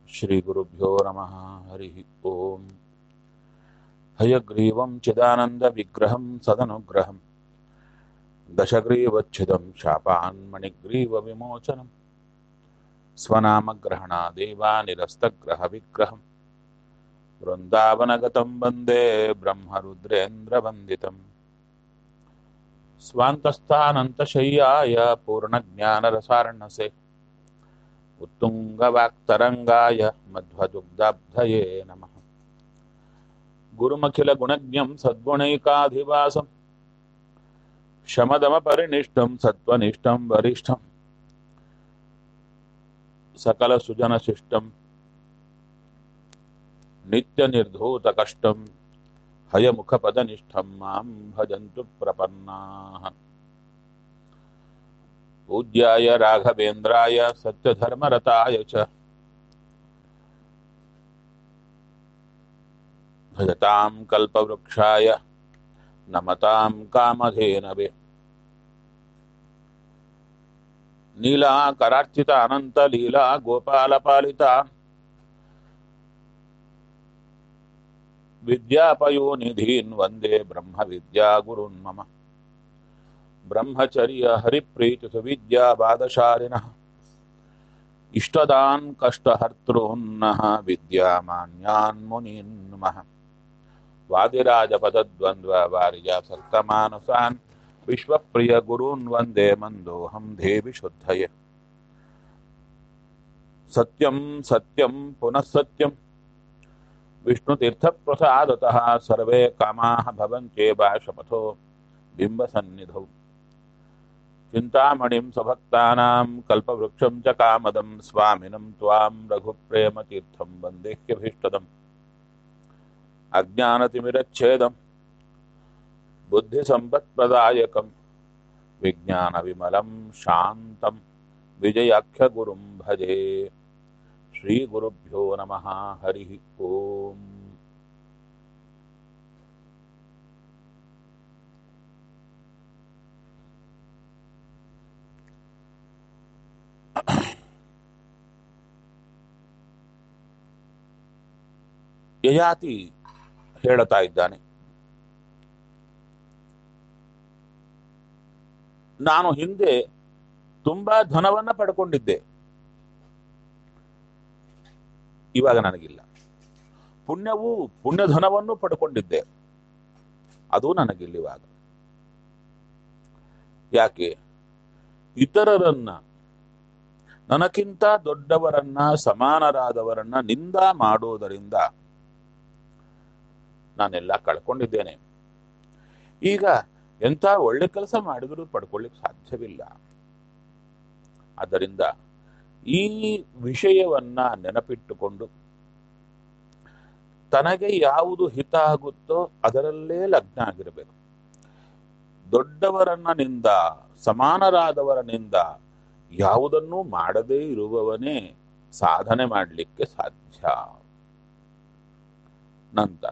श्रीगुरुभ्यो नमः हरिः ओम् हयग्रीवं चिदानन्दविग्रहं सदनुग्रहं दशग्रीवच्छिदं शापान्मणिग्रीवविमोचनं स्वनामग्रहणादेवानिरस्तग्रहविग्रहं वृन्दावनगतं वन्दे ब्रह्मरुद्रेन्द्रवन्दितम् स्वान्तस्थानन्तशय्याय पूर्णज्ञानरसार्णसे उत्तुङ्गवाक्तरङ्गाय मध्वदुग्धाब्धये नमः गुरुमखिलगुणज्ञं सद्गुणैकाधिवासं शमदमपरिनिष्टं सत्त्वनिष्ठं वरिष्ठं सकलसुजनशिष्टं नित्यनिर्धूतकष्टं हयमुखपदनिष्ठं मां भजन्तु प्रपन्नाः पूज्याय राघवेन्द्राय सत्यधर्मरताय च भजतां कल्पवृक्षाय नमतां कामधेनवे नीलाकरार्चित अनन्तलीला गोपालपालिता विद्यापयोनिधीन् वन्दे ब्रह्मविद्यागुरुन् मम ब्रह्मचर्य हरिप्रीतिसुविद्याबादशालिनः इष्टदान् कष्टहर्तॄन्नः विद्यामान्यान् मुनीन् नमः वादिराजपदद्वन्द्ववारिजासक्तमानसान् विश्वप्रियगुरून् वन्दे मन्दोऽहं देवि शुद्धये सत्यं सत्यं पुनः सत्यं विष्णुतीर्थप्रसादतः सर्वे कामाः भवन्त्येव शपथो बिम्बसन्निधौ चिन्तामणिं स्वभक्तानां कल्पवृक्षं च कामदं स्वामिनं त्वां रघुप्रेमतीर्थं वन्देह्यभीष्टदम् अज्ञानतिमिरच्छेदं बुद्धिसम्पत्प्रदायकं विज्ञानविमलं शान्तं विजयाख्यगुरुं भजे श्रीगुरुभ्यो नमः हरिः ओम् ಯಯಾತಿ ಹೇಳುತ್ತಾ ಇದ್ದಾನೆ ನಾನು ಹಿಂದೆ ತುಂಬಾ ಧನವನ್ನ ಪಡ್ಕೊಂಡಿದ್ದೆ ಇವಾಗ ನನಗಿಲ್ಲ ಪುಣ್ಯವು ಪುಣ್ಯಧನವನ್ನು ಪಡ್ಕೊಂಡಿದ್ದೆ ಅದು ನನಗಿಲ್ಲ ಇವಾಗ ಯಾಕೆ ಇತರರನ್ನ ನನಗಿಂತ ದೊಡ್ಡವರನ್ನ ಸಮಾನರಾದವರನ್ನ ನಿಂದ ಮಾಡೋದರಿಂದ ನಾನೆಲ್ಲ ಕಳ್ಕೊಂಡಿದ್ದೇನೆ ಈಗ ಎಂಥ ಒಳ್ಳೆ ಕೆಲಸ ಮಾಡಿದರೂ ಪಡ್ಕೊಳ್ಳಿಕ್ ಸಾಧ್ಯವಿಲ್ಲ ಆದ್ದರಿಂದ ಈ ವಿಷಯವನ್ನ ನೆನಪಿಟ್ಟುಕೊಂಡು ತನಗೆ ಯಾವುದು ಹಿತ ಆಗುತ್ತೋ ಅದರಲ್ಲೇ ಲಗ್ನ ಆಗಿರಬೇಕು ದೊಡ್ಡವರನ್ನ ನಿಂದ ಸಮಾನರಾದವರ ನಿಂದ ಯಾವುದನ್ನೂ ಮಾಡದೇ ಇರುವವನೇ ಸಾಧನೆ ಮಾಡಲಿಕ್ಕೆ ಸಾಧ್ಯ ನಂತರ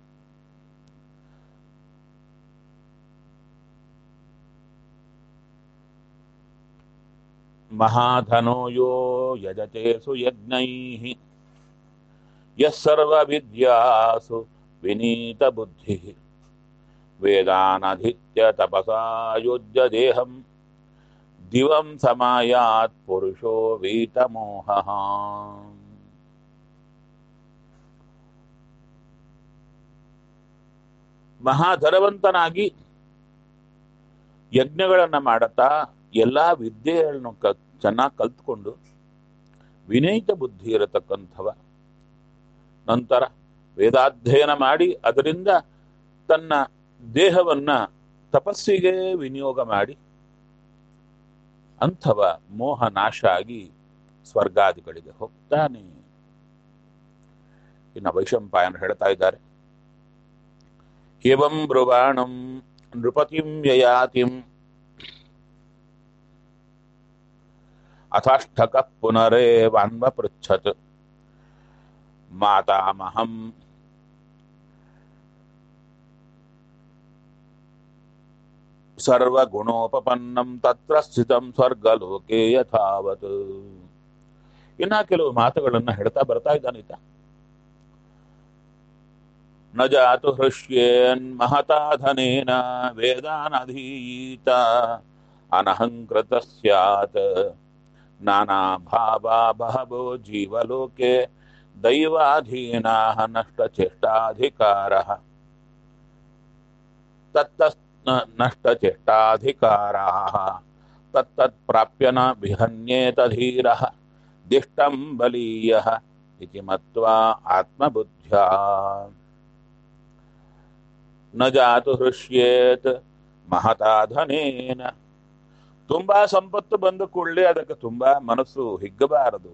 महाधनो यो यजते सुयज्ञैः यः सर्वविद्यासु विनीतबुद्धिः वेदानधीत्य तपसा योज्य देहम् दिवं समायात् पुरुषो वीतमोहः ಮಹಾಧನವಂತನಾಗಿ ಯಜ್ಞಗಳನ್ನ ಮಾಡುತ್ತಾ ಎಲ್ಲಾ ವಿದ್ಯೆಗಳನ್ನು ಕ ಚೆನ್ನಾಗಿ ಕಲ್ತ್ಕೊಂಡು ವಿನಯಿತ ಬುದ್ಧಿ ಇರತಕ್ಕಂಥವ ನಂತರ ವೇದಾಧ್ಯಯನ ಮಾಡಿ ಅದರಿಂದ ತನ್ನ ದೇಹವನ್ನ ತಪಸ್ಸಿಗೆ ವಿನಿಯೋಗ ಮಾಡಿ ಅಂಥವ ಮೋಹ ನಾಶ ಆಗಿ ಸ್ವರ್ಗಾದಿಗಳಿಗೆ ಹೋಗ್ತಾನೆ ಇನ್ನು ವೈಶಂಪಾಯನ ಹೇಳ್ತಾ ಇದ್ದಾರೆ ಏವಂ ಬ್ರುವಾಣಂ ನೃಪತಿಂ ಯಯಾತಿಂ ಅಥಾಷ್ಟಕ ಪುನರೇವಾನ್ವಪೃಚ್ಛತ್ ಮಾತಾಮಹಂ ಸರ್ವಗುಣೋಪಪನ್ನಂ ತತ್ರ ಸ್ಥಿತಂ ಸ್ವರ್ಗಲೋಕೆ ಯಥಾವತ್ ಇನ್ನ ಕೆಲವು ಮಾತುಗಳನ್ನ ಹೇಳ್ತಾ ಬರ್ತಾ ಇದ್ದಾನೀತ ನ ಜಾತು ಹೃಷ್ಯೇನ್ ಮಹತಾಧನೇನ ವೇದಾನಧೀತ ಅನಹಂಕೃತ ಸ್ಯಾತ್ ನಾನಾ ಭಾವಾ ಬಹವೋ ಜೀವಲೋಕೆ ದೈವಾಧೀನಾ ನಷ್ಟಚೇಷ್ಟಾಧಿಕಾರ ತತ್ತ ನಷ್ಟಚೇಷ್ಟಾಧಿಕಾರಾ ತತ್ತತ್ ಪ್ರಾಪ್ಯ ನ ವಿಹನ್ಯೇತಧೀರಃ ದಿಷ್ಟಂ ಬಲೀಯಃ ಇತಿ ಮತ್ವಾ ಆತ್ಮಬುದ್ಧ್ಯಾ ನ ಜಾತು ಹೃಷ್ಯೇತ್ ಮಹತಾಧನೇನ ತುಂಬಾ ಸಂಪತ್ತು ಬಂದ ಕೂಡಲೇ ಅದಕ್ಕೆ ತುಂಬಾ ಮನಸ್ಸು ಹಿಗ್ಗಬಾರದು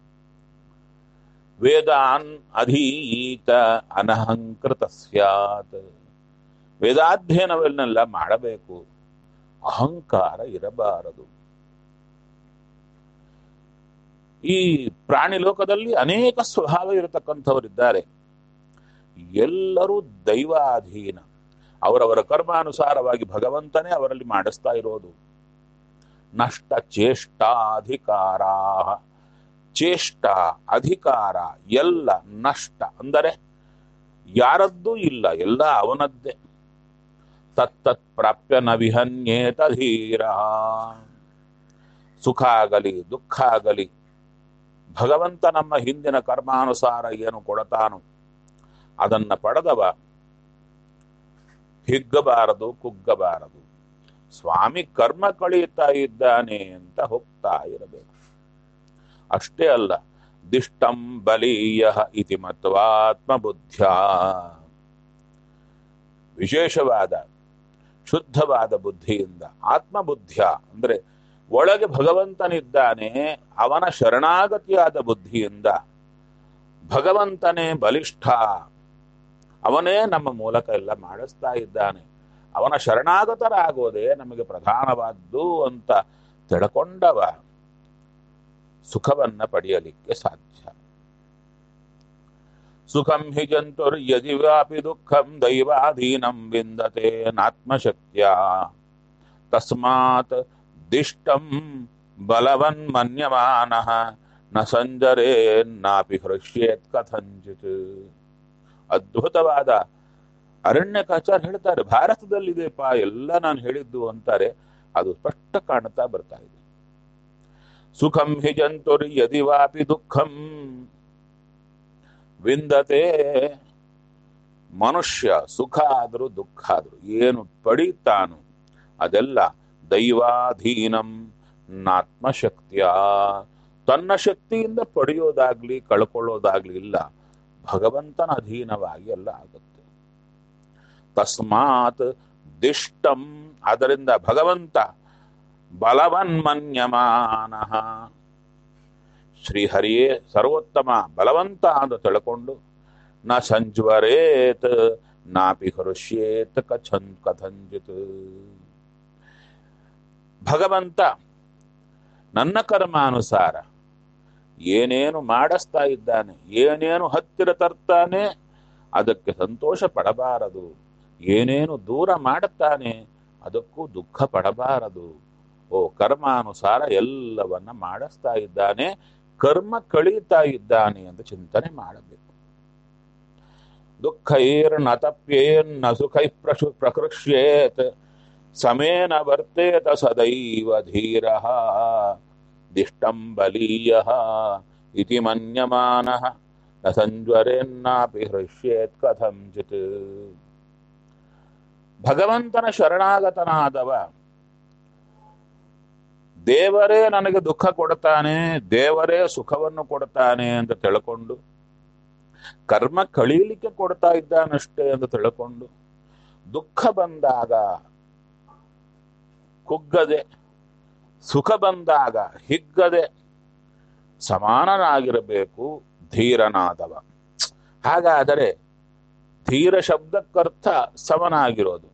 ವೇದಾನ್ ಅಧೀತ ಅನಹಂಕೃತ ಸ್ಯಾತ್ ವೇದಾಧ್ಯಯನವನ್ನೆಲ್ಲ ಮಾಡಬೇಕು ಅಹಂಕಾರ ಇರಬಾರದು ಈ ಪ್ರಾಣಿ ಲೋಕದಲ್ಲಿ ಅನೇಕ ಸ್ವಭಾವ ಇರತಕ್ಕಂಥವರಿದ್ದಾರೆ ಎಲ್ಲರೂ ದೈವಾಧೀನ ಅವರವರ ಕರ್ಮಾನುಸಾರವಾಗಿ ಭಗವಂತನೇ ಅವರಲ್ಲಿ ಮಾಡಿಸ್ತಾ ಇರೋದು ನಷ್ಟ ಚೇಷ್ಟಾಧಿಕಾರ ಚೇಷ್ಟ ಅಧಿಕಾರ ಎಲ್ಲ ನಷ್ಟ ಅಂದರೆ ಯಾರದ್ದೂ ಇಲ್ಲ ಎಲ್ಲ ಅವನದ್ದೇ ತತ್ತತ್ ಪ್ರಾಪ್ಯ ನ ವಿಹನ್ಯೇತ ಧೀರ ಸುಖ ಆಗಲಿ ದುಃಖ ಆಗಲಿ ಭಗವಂತ ನಮ್ಮ ಹಿಂದಿನ ಕರ್ಮಾನುಸಾರ ಏನು ಕೊಡತಾನೋ ಅದನ್ನ ಪಡೆದವ ಹಿಗ್ಗಬಾರದು ಕುಗ್ಗಬಾರದು ಸ್ವಾಮಿ ಕರ್ಮ ಕಳೆಯುತ್ತಾ ಇದ್ದಾನೆ ಅಂತ ಹೋಗ್ತಾ ಇರಬೇಕು ಅಷ್ಟೇ ಅಲ್ಲ ದಿಷ್ಟಂ ಬಲೀಯ ಇತಿ ಮತ್ವಾತ್ಮ ಬುದ್ಧ್ಯ ವಿಶೇಷವಾದ ಶುದ್ಧವಾದ ಬುದ್ಧಿಯಿಂದ ಆತ್ಮಬುದ್ಧ್ಯ ಅಂದ್ರೆ ಒಳಗೆ ಭಗವಂತನಿದ್ದಾನೆ ಅವನ ಶರಣಾಗತಿಯಾದ ಬುದ್ಧಿಯಿಂದ ಭಗವಂತನೇ ಬಲಿಷ್ಠ ಅವನೇ ನಮ್ಮ ಮೂಲಕ ಎಲ್ಲ ಮಾಡಿಸ್ತಾ ಇದ್ದಾನೆ ಅವನ ಶರಣಾಗತರಾಗೋದೇ ನಮಗೆ ಪ್ರಧಾನವಾದ್ದು ಅಂತ ತಿಳ್ಕೊಂಡವ ಸುಖವನ್ನ ಪಡೆಯಲಿಕ್ಕೆ ಸಾಧ್ಯ ಸುಖಂ ಹಿ ಜಂತುರ್ ಯದಿ ವ್ಯಾಪಿ ದುಃಖಂ ದೈವಾಧೀನಂ ವಿಂದತೆ ನಾತ್ಮಶಕ್ತಿಯ ತಸ್ಮಾತ್ ದಿಷ್ಟಂ ಬಲವನ್ ಮನ್ಯಮಾನಃ ನ ಸಂಜರೇನ್ನಾಪಿ ಹೃಷ್ಯೇತ್ ಕಥಂಚಿತ್ ಅದ್ಭುತವಾದ ಅರಣ್ಯಕಾಚಾರ ಹೇಳ್ತಾರೆ ಭಾರತದಲ್ಲಿದೆಪ್ಪ ಎಲ್ಲ ನಾನು ಹೇಳಿದ್ದು ಅಂತಾರೆ ಅದು ಸ್ಪಷ್ಟ ಕಾಣ್ತಾ ಬರ್ತಾ ಇದೆ ಸುಖಂ ಹಿ ಜಂತುರ್ ಯದಿ ವಾಪಿ ದುಃಖಂ ವಿಂದತೆ ಮನುಷ್ಯ ಸುಖ ಆದರೂ ದುಃಖ ಆದರೂ ಏನು ಪಡೀತಾನು ಅದೆಲ್ಲ ದೈವಾಧೀನಂ ನಾತ್ಮಶಕ್ತಿಯ ತನ್ನ ಶಕ್ತಿಯಿಂದ ಪಡೆಯೋದಾಗ್ಲಿ ಕಳ್ಕೊಳ್ಳೋದಾಗ್ಲಿ ಇಲ್ಲ ಭಗವಂತನ ಅಧೀನವಾಗಿ ಎಲ್ಲ ಆಗುತ್ತೆ ತಸ್ಮಾತ್ ದಿಷ್ಟಂ ಅದರಿಂದ ಭಗವಂತ ಬಲವನ್ಮನ್ಯಮಾನ ಶ್ರೀಹರಿಯೇ ಸರ್ವೋತ್ತಮ ಬಲವಂತ ಅಂತ ತಿಳ್ಕೊಂಡು ನ ಸಂಜ್ವರೇತ್ ನಾಪಿ ಹರುಷ್ಯೇತ್ ಕಥನ್ ಕಥಂಜಿತ್ ಭಗವಂತ ನನ್ನ ಕರ್ಮಾನುಸಾರ ಏನೇನು ಮಾಡಿಸ್ತಾ ಇದ್ದಾನೆ ಏನೇನು ಹತ್ತಿರ ತರ್ತಾನೆ ಅದಕ್ಕೆ ಸಂತೋಷ ಪಡಬಾರದು ಏನೇನು ದೂರ ಮಾಡುತ್ತಾನೆ ಅದಕ್ಕೂ ದುಃಖ ಪಡಬಾರದು ಓ ಕರ್ಮಾನುಸಾರ ಎಲ್ಲವನ್ನ ಮಾಡಿಸ್ತಾ ಇದ್ದಾನೆ ಕರ್ಮ ಕಳೀತಾ ಇದ್ದಾನೆ ಅಂತ ಚಿಂತನೆ ಮಾಡಬೇಕು ದುಃಖೈರ್ನ ತಪ್ಯೇನ್ನ ಸುಖೈ ಪ್ರಶು ಪ್ರಕೃಷ್ಯೇತ್ ಸಮೇನ ವರ್ತೇತ ಸದೈವ ಧೀರ ದಿಷ್ಟಂ ಬಲೀಯ ಇತಿ ಮನ್ಯಮಾನಃ ನ ಸಂಜ್ವರೆನ್ನಾಪಿ ಹೃಷ್ಯೇತ್ ಕಥಂಚಿತ್ ಭಗವಂತನ ಶರಣಾಗತನಾದವ ದೇವರೇ ನನಗೆ ದುಃಖ ಕೊಡ್ತಾನೆ ದೇವರೇ ಸುಖವನ್ನು ಕೊಡ್ತಾನೆ ಅಂತ ತಿಳ್ಕೊಂಡು ಕರ್ಮ ಕಳೀಲಿಕ್ಕೆ ಕೊಡ್ತಾ ಇದ್ದಾನಷ್ಟೇ ಅಂತ ತಿಳ್ಕೊಂಡು ದುಃಖ ಬಂದಾಗ ಕುಗ್ಗದೆ ಸುಖ ಬಂದಾಗ ಹಿಗ್ಗದೆ ಸಮಾನನಾಗಿರಬೇಕು ಧೀರನಾದವ ಹಾಗಾದರೆ ಧೀರ ಶಬ್ದಕ್ಕರ್ಥ ಸಮನಾಗಿರೋದು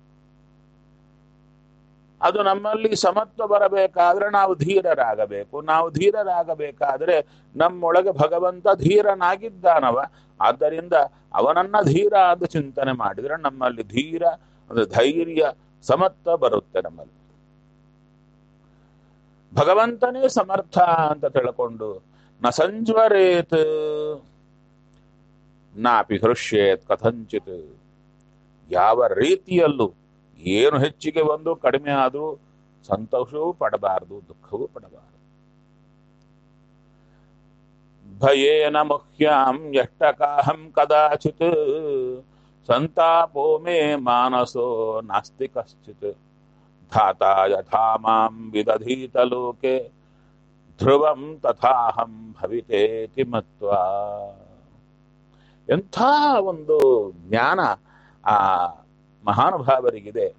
ಅದು ನಮ್ಮಲ್ಲಿ ಸಮತ್ವ ಬರಬೇಕಾದ್ರೆ ನಾವು ಧೀರರಾಗಬೇಕು ನಾವು ಧೀರರಾಗಬೇಕಾದ್ರೆ ನಮ್ಮೊಳಗೆ ಭಗವಂತ ಧೀರನಾಗಿದ್ದಾನವ ಆದ್ದರಿಂದ ಅವನನ್ನ ಧೀರ ಅಂತ ಚಿಂತನೆ ಮಾಡಿದ್ರೆ ನಮ್ಮಲ್ಲಿ ಧೀರ ಅಂದ್ರೆ ಧೈರ್ಯ ಸಮತ್ವ ಬರುತ್ತೆ ನಮ್ಮಲ್ಲಿ ಭಗವಂತನೇ ಸಮರ್ಥ ಅಂತ ತಿಳ್ಕೊಂಡು ನ ಸಂಜ್ವರೇತ್ ನಾಪಿ ಹೃಷ್ಯೇತ್ ಕಥಂಚಿತ್ ಯಾವ ರೀತಿಯಲ್ಲೂ ಏನು ಹೆಚ್ಚಿಗೆ ಬಂದು ಕಡಿಮೆ ಆದರೂ ಸಂತೋಷವೂ ಪಡಬಾರದು ದುಃಖವೂ ಪಡಬಾರದು ಭಯೇನ ಮುಹ್ಯಾಂ ಎಷ್ಟಕಾಹಂ ಕದಾಚಿತ್ ಸಂತಾಪೋ ಮೇ ಮಾನಸೋ ನಾಸ್ತಿ ಕಶ್ಚಿತ್ ಧಾತಾ ಯಥಾ ಮಾಂ ವಿದಧೀತ ಲೋಕೆ ಧ್ರುವಂ ತಥಾಹಂ ಭವಿತೇತಿ ಮತ್ವಾ ಎಂಥ ಒಂದು ಜ್ಞಾನ ಆ ಮಹಾನುಭಾವರಿಗಿದೆ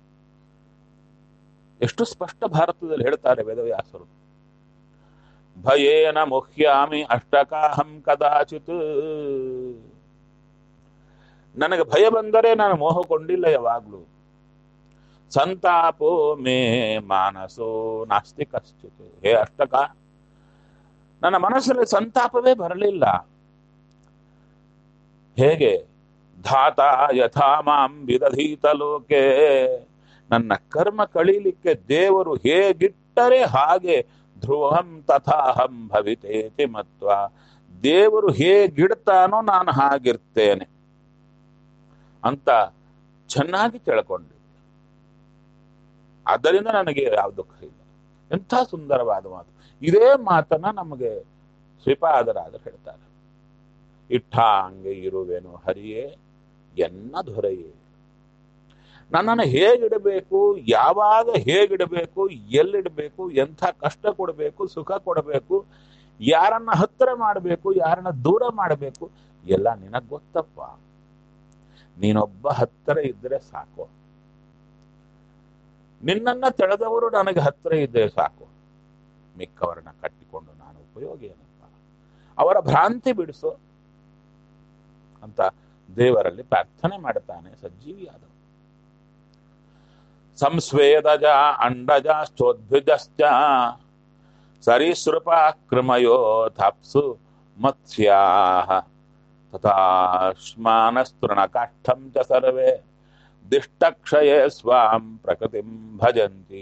ಎಷ್ಟು ಸ್ಪಷ್ಟ ಭಾರತದಲ್ಲಿ ಹೇಳ್ತಾರೆ ವೇದವ್ಯಾಸರು ಭಯೇನ ಮುಹ್ಯಾಮಿ ಅಷ್ಟಕಾಹಂ ಕದಾಚಿತ್ ನನಗೆ ಭಯ ಬಂದರೆ ನಾನು ಮೋಹಗೊಂಡಿಲ್ಲ ಯಾವಾಗ್ಲೂ ಸಂತಾಪೋ ಮೇ ಮಾನಸೋ ನಾಸ್ತಿ ಕಶ್ಚಿತ್ ಹೇ ಅಷ್ಟಕ ನನ್ನ ಮನಸ್ಸಲ್ಲಿ ಸಂತಾಪವೇ ಬರಲಿಲ್ಲ ಹೇಗೆ ಧಾತ ಯಥಾ ಮಾಂ ವಿದಧೀತ ಲೋಕೆ ನನ್ನ ಕರ್ಮ ಕಳೀಲಿಕ್ಕೆ ದೇವರು ಹೇಗಿಟ್ಟರೆ ಹಾಗೆ ಧ್ರುವಂ ತಥಾಹಂ ಭವಿತೇತಿ ಮತ್ವ ದೇವರು ಹೇಗಿಡ್ತಾನೋ ನಾನು ಹಾಗಿರ್ತೇನೆ ಅಂತ ಚೆನ್ನಾಗಿ ತಿಳ್ಕೊಂಡಿದ್ದೆ ಆದ್ದರಿಂದ ನನಗೆ ಯಾವ ದುಃಖ ಇಲ್ಲ ಎಂಥ ಸುಂದರವಾದ ಮಾತು ಇದೇ ಮಾತನ್ನ ನಮಗೆ ಶ್ರೀಪಾದರಾದರು ಹೇಳ್ತಾರೆ ಇಟ್ಟಾಂಗೆ ಇರುವೆನು ಹರಿಯೇ ಎನ್ನ ದೊರೆಯೇ ನನ್ನನ್ನು ಹೇಗಿಡಬೇಕು ಯಾವಾಗ ಹೇಗಿಡಬೇಕು ಎಲ್ಲಿಡಬೇಕು ಎಂಥ ಕಷ್ಟ ಕೊಡಬೇಕು ಸುಖ ಕೊಡಬೇಕು ಯಾರನ್ನ ಹತ್ತಿರ ಮಾಡಬೇಕು ಯಾರನ್ನ ದೂರ ಮಾಡಬೇಕು ಎಲ್ಲ ನಿನಗ್ ಗೊತ್ತಪ್ಪ ನೀನೊಬ್ಬ ಹತ್ತಿರ ಇದ್ರೆ ಸಾಕು ನಿನ್ನನ್ನ ತೆಳೆದವರು ನನಗೆ ಹತ್ತಿರ ಇದ್ದರೆ ಸಾಕು ಮಿಕ್ಕವರನ್ನ ಕಟ್ಟಿಕೊಂಡು ನಾನು ಉಪಯೋಗ ಏನಪ್ಪ ಅವರ ಭ್ರಾಂತಿ ಬಿಡಿಸು ಅಂತ ದೇವರಲ್ಲಿ ಪ್ರಾರ್ಥನೆ ಮಾಡುತ್ತಾನೆ ಸಜ್ಜೀವಿಯಾದ ಸಂಸ್ವೇದಜ ಅಂಡಜಶ್ಚೋದ್ಭಿಜಶ್ಚ ಸರೀಸೃಪ ಕೃಮಯೋ ಥಾಪ್ಸು ಮತ್ಸ್ಯಾ ತಥಾಶ್ಮಾನಸ್ತೃಣಕಾಷ್ಠಂ ಚ ಸರ್ವೇ ದಿಷ್ಟಕ್ಷಯೇ ಸ್ವಾಂ ಪ್ರಕೃತಿಂ ಭಜಂತಿ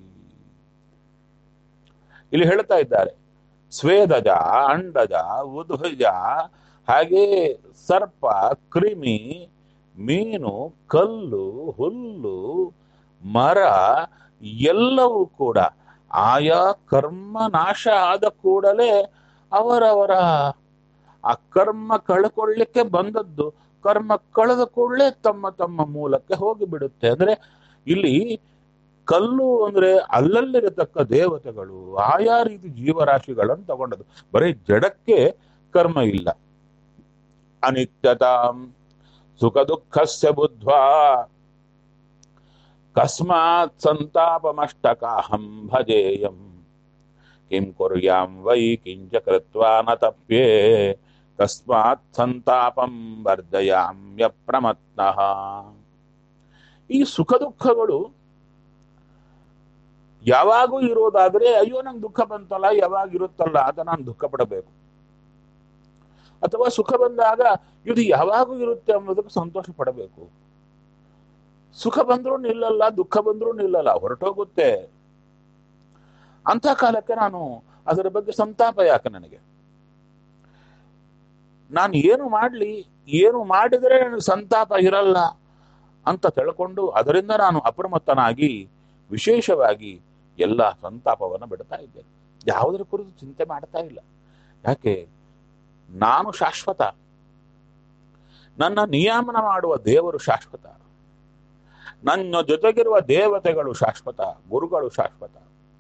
ಇಲ್ಲಿ ಹೇಳ್ತಾ ಇದ್ದಾರೆ ಸ್ವೇದಜ ಅಂಡಜ ಉದ್ಭುಜ ಹಾಗೆ ಸರ್ಪ ಕ್ರಿಮಿ ಮೀನು ಕಲ್ಲು ಹುಲ್ಲು ಮರ ಎಲ್ಲವೂ ಕೂಡ ಆಯಾ ಕರ್ಮ ನಾಶ ಆದ ಕೂಡಲೇ ಅವರವರ ಆ ಕರ್ಮ ಕಳ್ಕೊಳ್ಳಿಕ್ಕೆ ಬಂದದ್ದು ಕರ್ಮ ಕಳೆದ ಕೂಡಲೇ ತಮ್ಮ ತಮ್ಮ ಮೂಲಕ್ಕೆ ಹೋಗಿ ಬಿಡುತ್ತೆ ಅಂದ್ರೆ ಇಲ್ಲಿ ಕಲ್ಲು ಅಂದ್ರೆ ಅಲ್ಲಲ್ಲಿರತಕ್ಕ ದೇವತೆಗಳು ಆಯಾ ರೀತಿ ಜೀವರಾಶಿಗಳನ್ನು ತಗೊಂಡದ್ದು ಬರೀ ಜಡಕ್ಕೆ ಕರ್ಮ ಇಲ್ಲ ಅನಿತ್ಯತಾಂ ಸುಖ ದುಃಖಸ್ಯ ಬುದ್ಧ್ವಾ ಕಸ್ಮಾತ್ ಸಂತಾಪಮಷ್ಟಕಾಹಂ ಭಜೇಯಂ ಕಿಂ ಕುರ್ಯಾಂ ವೈ ಕಿಂಚ ಕೃತ್ವಾ ನ ತಪ್ಯೇ ಕಸ್ಮಾತ್ ಸಂತಾಪಂ ವರ್ಜಯಾಮ್ಯ ಪ್ರಮತ್ನಃ ಈ ಸುಖ ದುಃಖಗಳು ಯಾವಾಗೂ ಇರೋದಾದ್ರೆ ಅಯ್ಯೋ ನಂಗೆ ದುಃಖ ಬಂತಲ್ಲ ಯಾವಾಗ ಇರುತ್ತಲ್ಲ ಅಂತ ನಾನು ದುಃಖ ಪಡಬೇಕು ಅಥವಾ ಸುಖ ಬಂದಾಗ ಇದು ಯಾವಾಗೂ ಇರುತ್ತೆ ಅನ್ನೋದಕ್ಕೆ ಸಂತೋಷ ಪಡಬೇಕು ಸುಖ ಬಂದ್ರೂ ನಿಲ್ಲಲ್ಲ ದುಃಖ ಬಂದ್ರೂ ನಿಲ್ಲಲ್ಲ ಹೊರಟೋಗುತ್ತೆ ಅಂತ ಕಾಲಕ್ಕೆ ನಾನು ಅದರ ಬಗ್ಗೆ ಸಂತಾಪ ಯಾಕೆ ನನಗೆ ನಾನು ಏನು ಮಾಡ್ಲಿ ಏನು ಮಾಡಿದರೆ ನನಗೆ ಸಂತಾಪ ಇರಲ್ಲ ಅಂತ ತಿಳ್ಕೊಂಡು ಅದರಿಂದ ನಾನು ಅಪ್ರಮತ್ತನಾಗಿ ವಿಶೇಷವಾಗಿ ಎಲ್ಲ ಸಂತಾಪವನ್ನು ಬಿಡ್ತಾ ಇದ್ದೇನೆ ಯಾವುದರ ಕುರಿತು ಚಿಂತೆ ಮಾಡ್ತಾ ಇಲ್ಲ ಯಾಕೆ ನಾನು ಶಾಶ್ವತ ನನ್ನ ನಿಯಮನ ಮಾಡುವ ದೇವರು ಶಾಶ್ವತ ನನ್ನ ಜೊತೆಗಿರುವ ದೇವತೆಗಳು ಶಾಶ್ವತ ಗುರುಗಳು ಶಾಶ್ವತ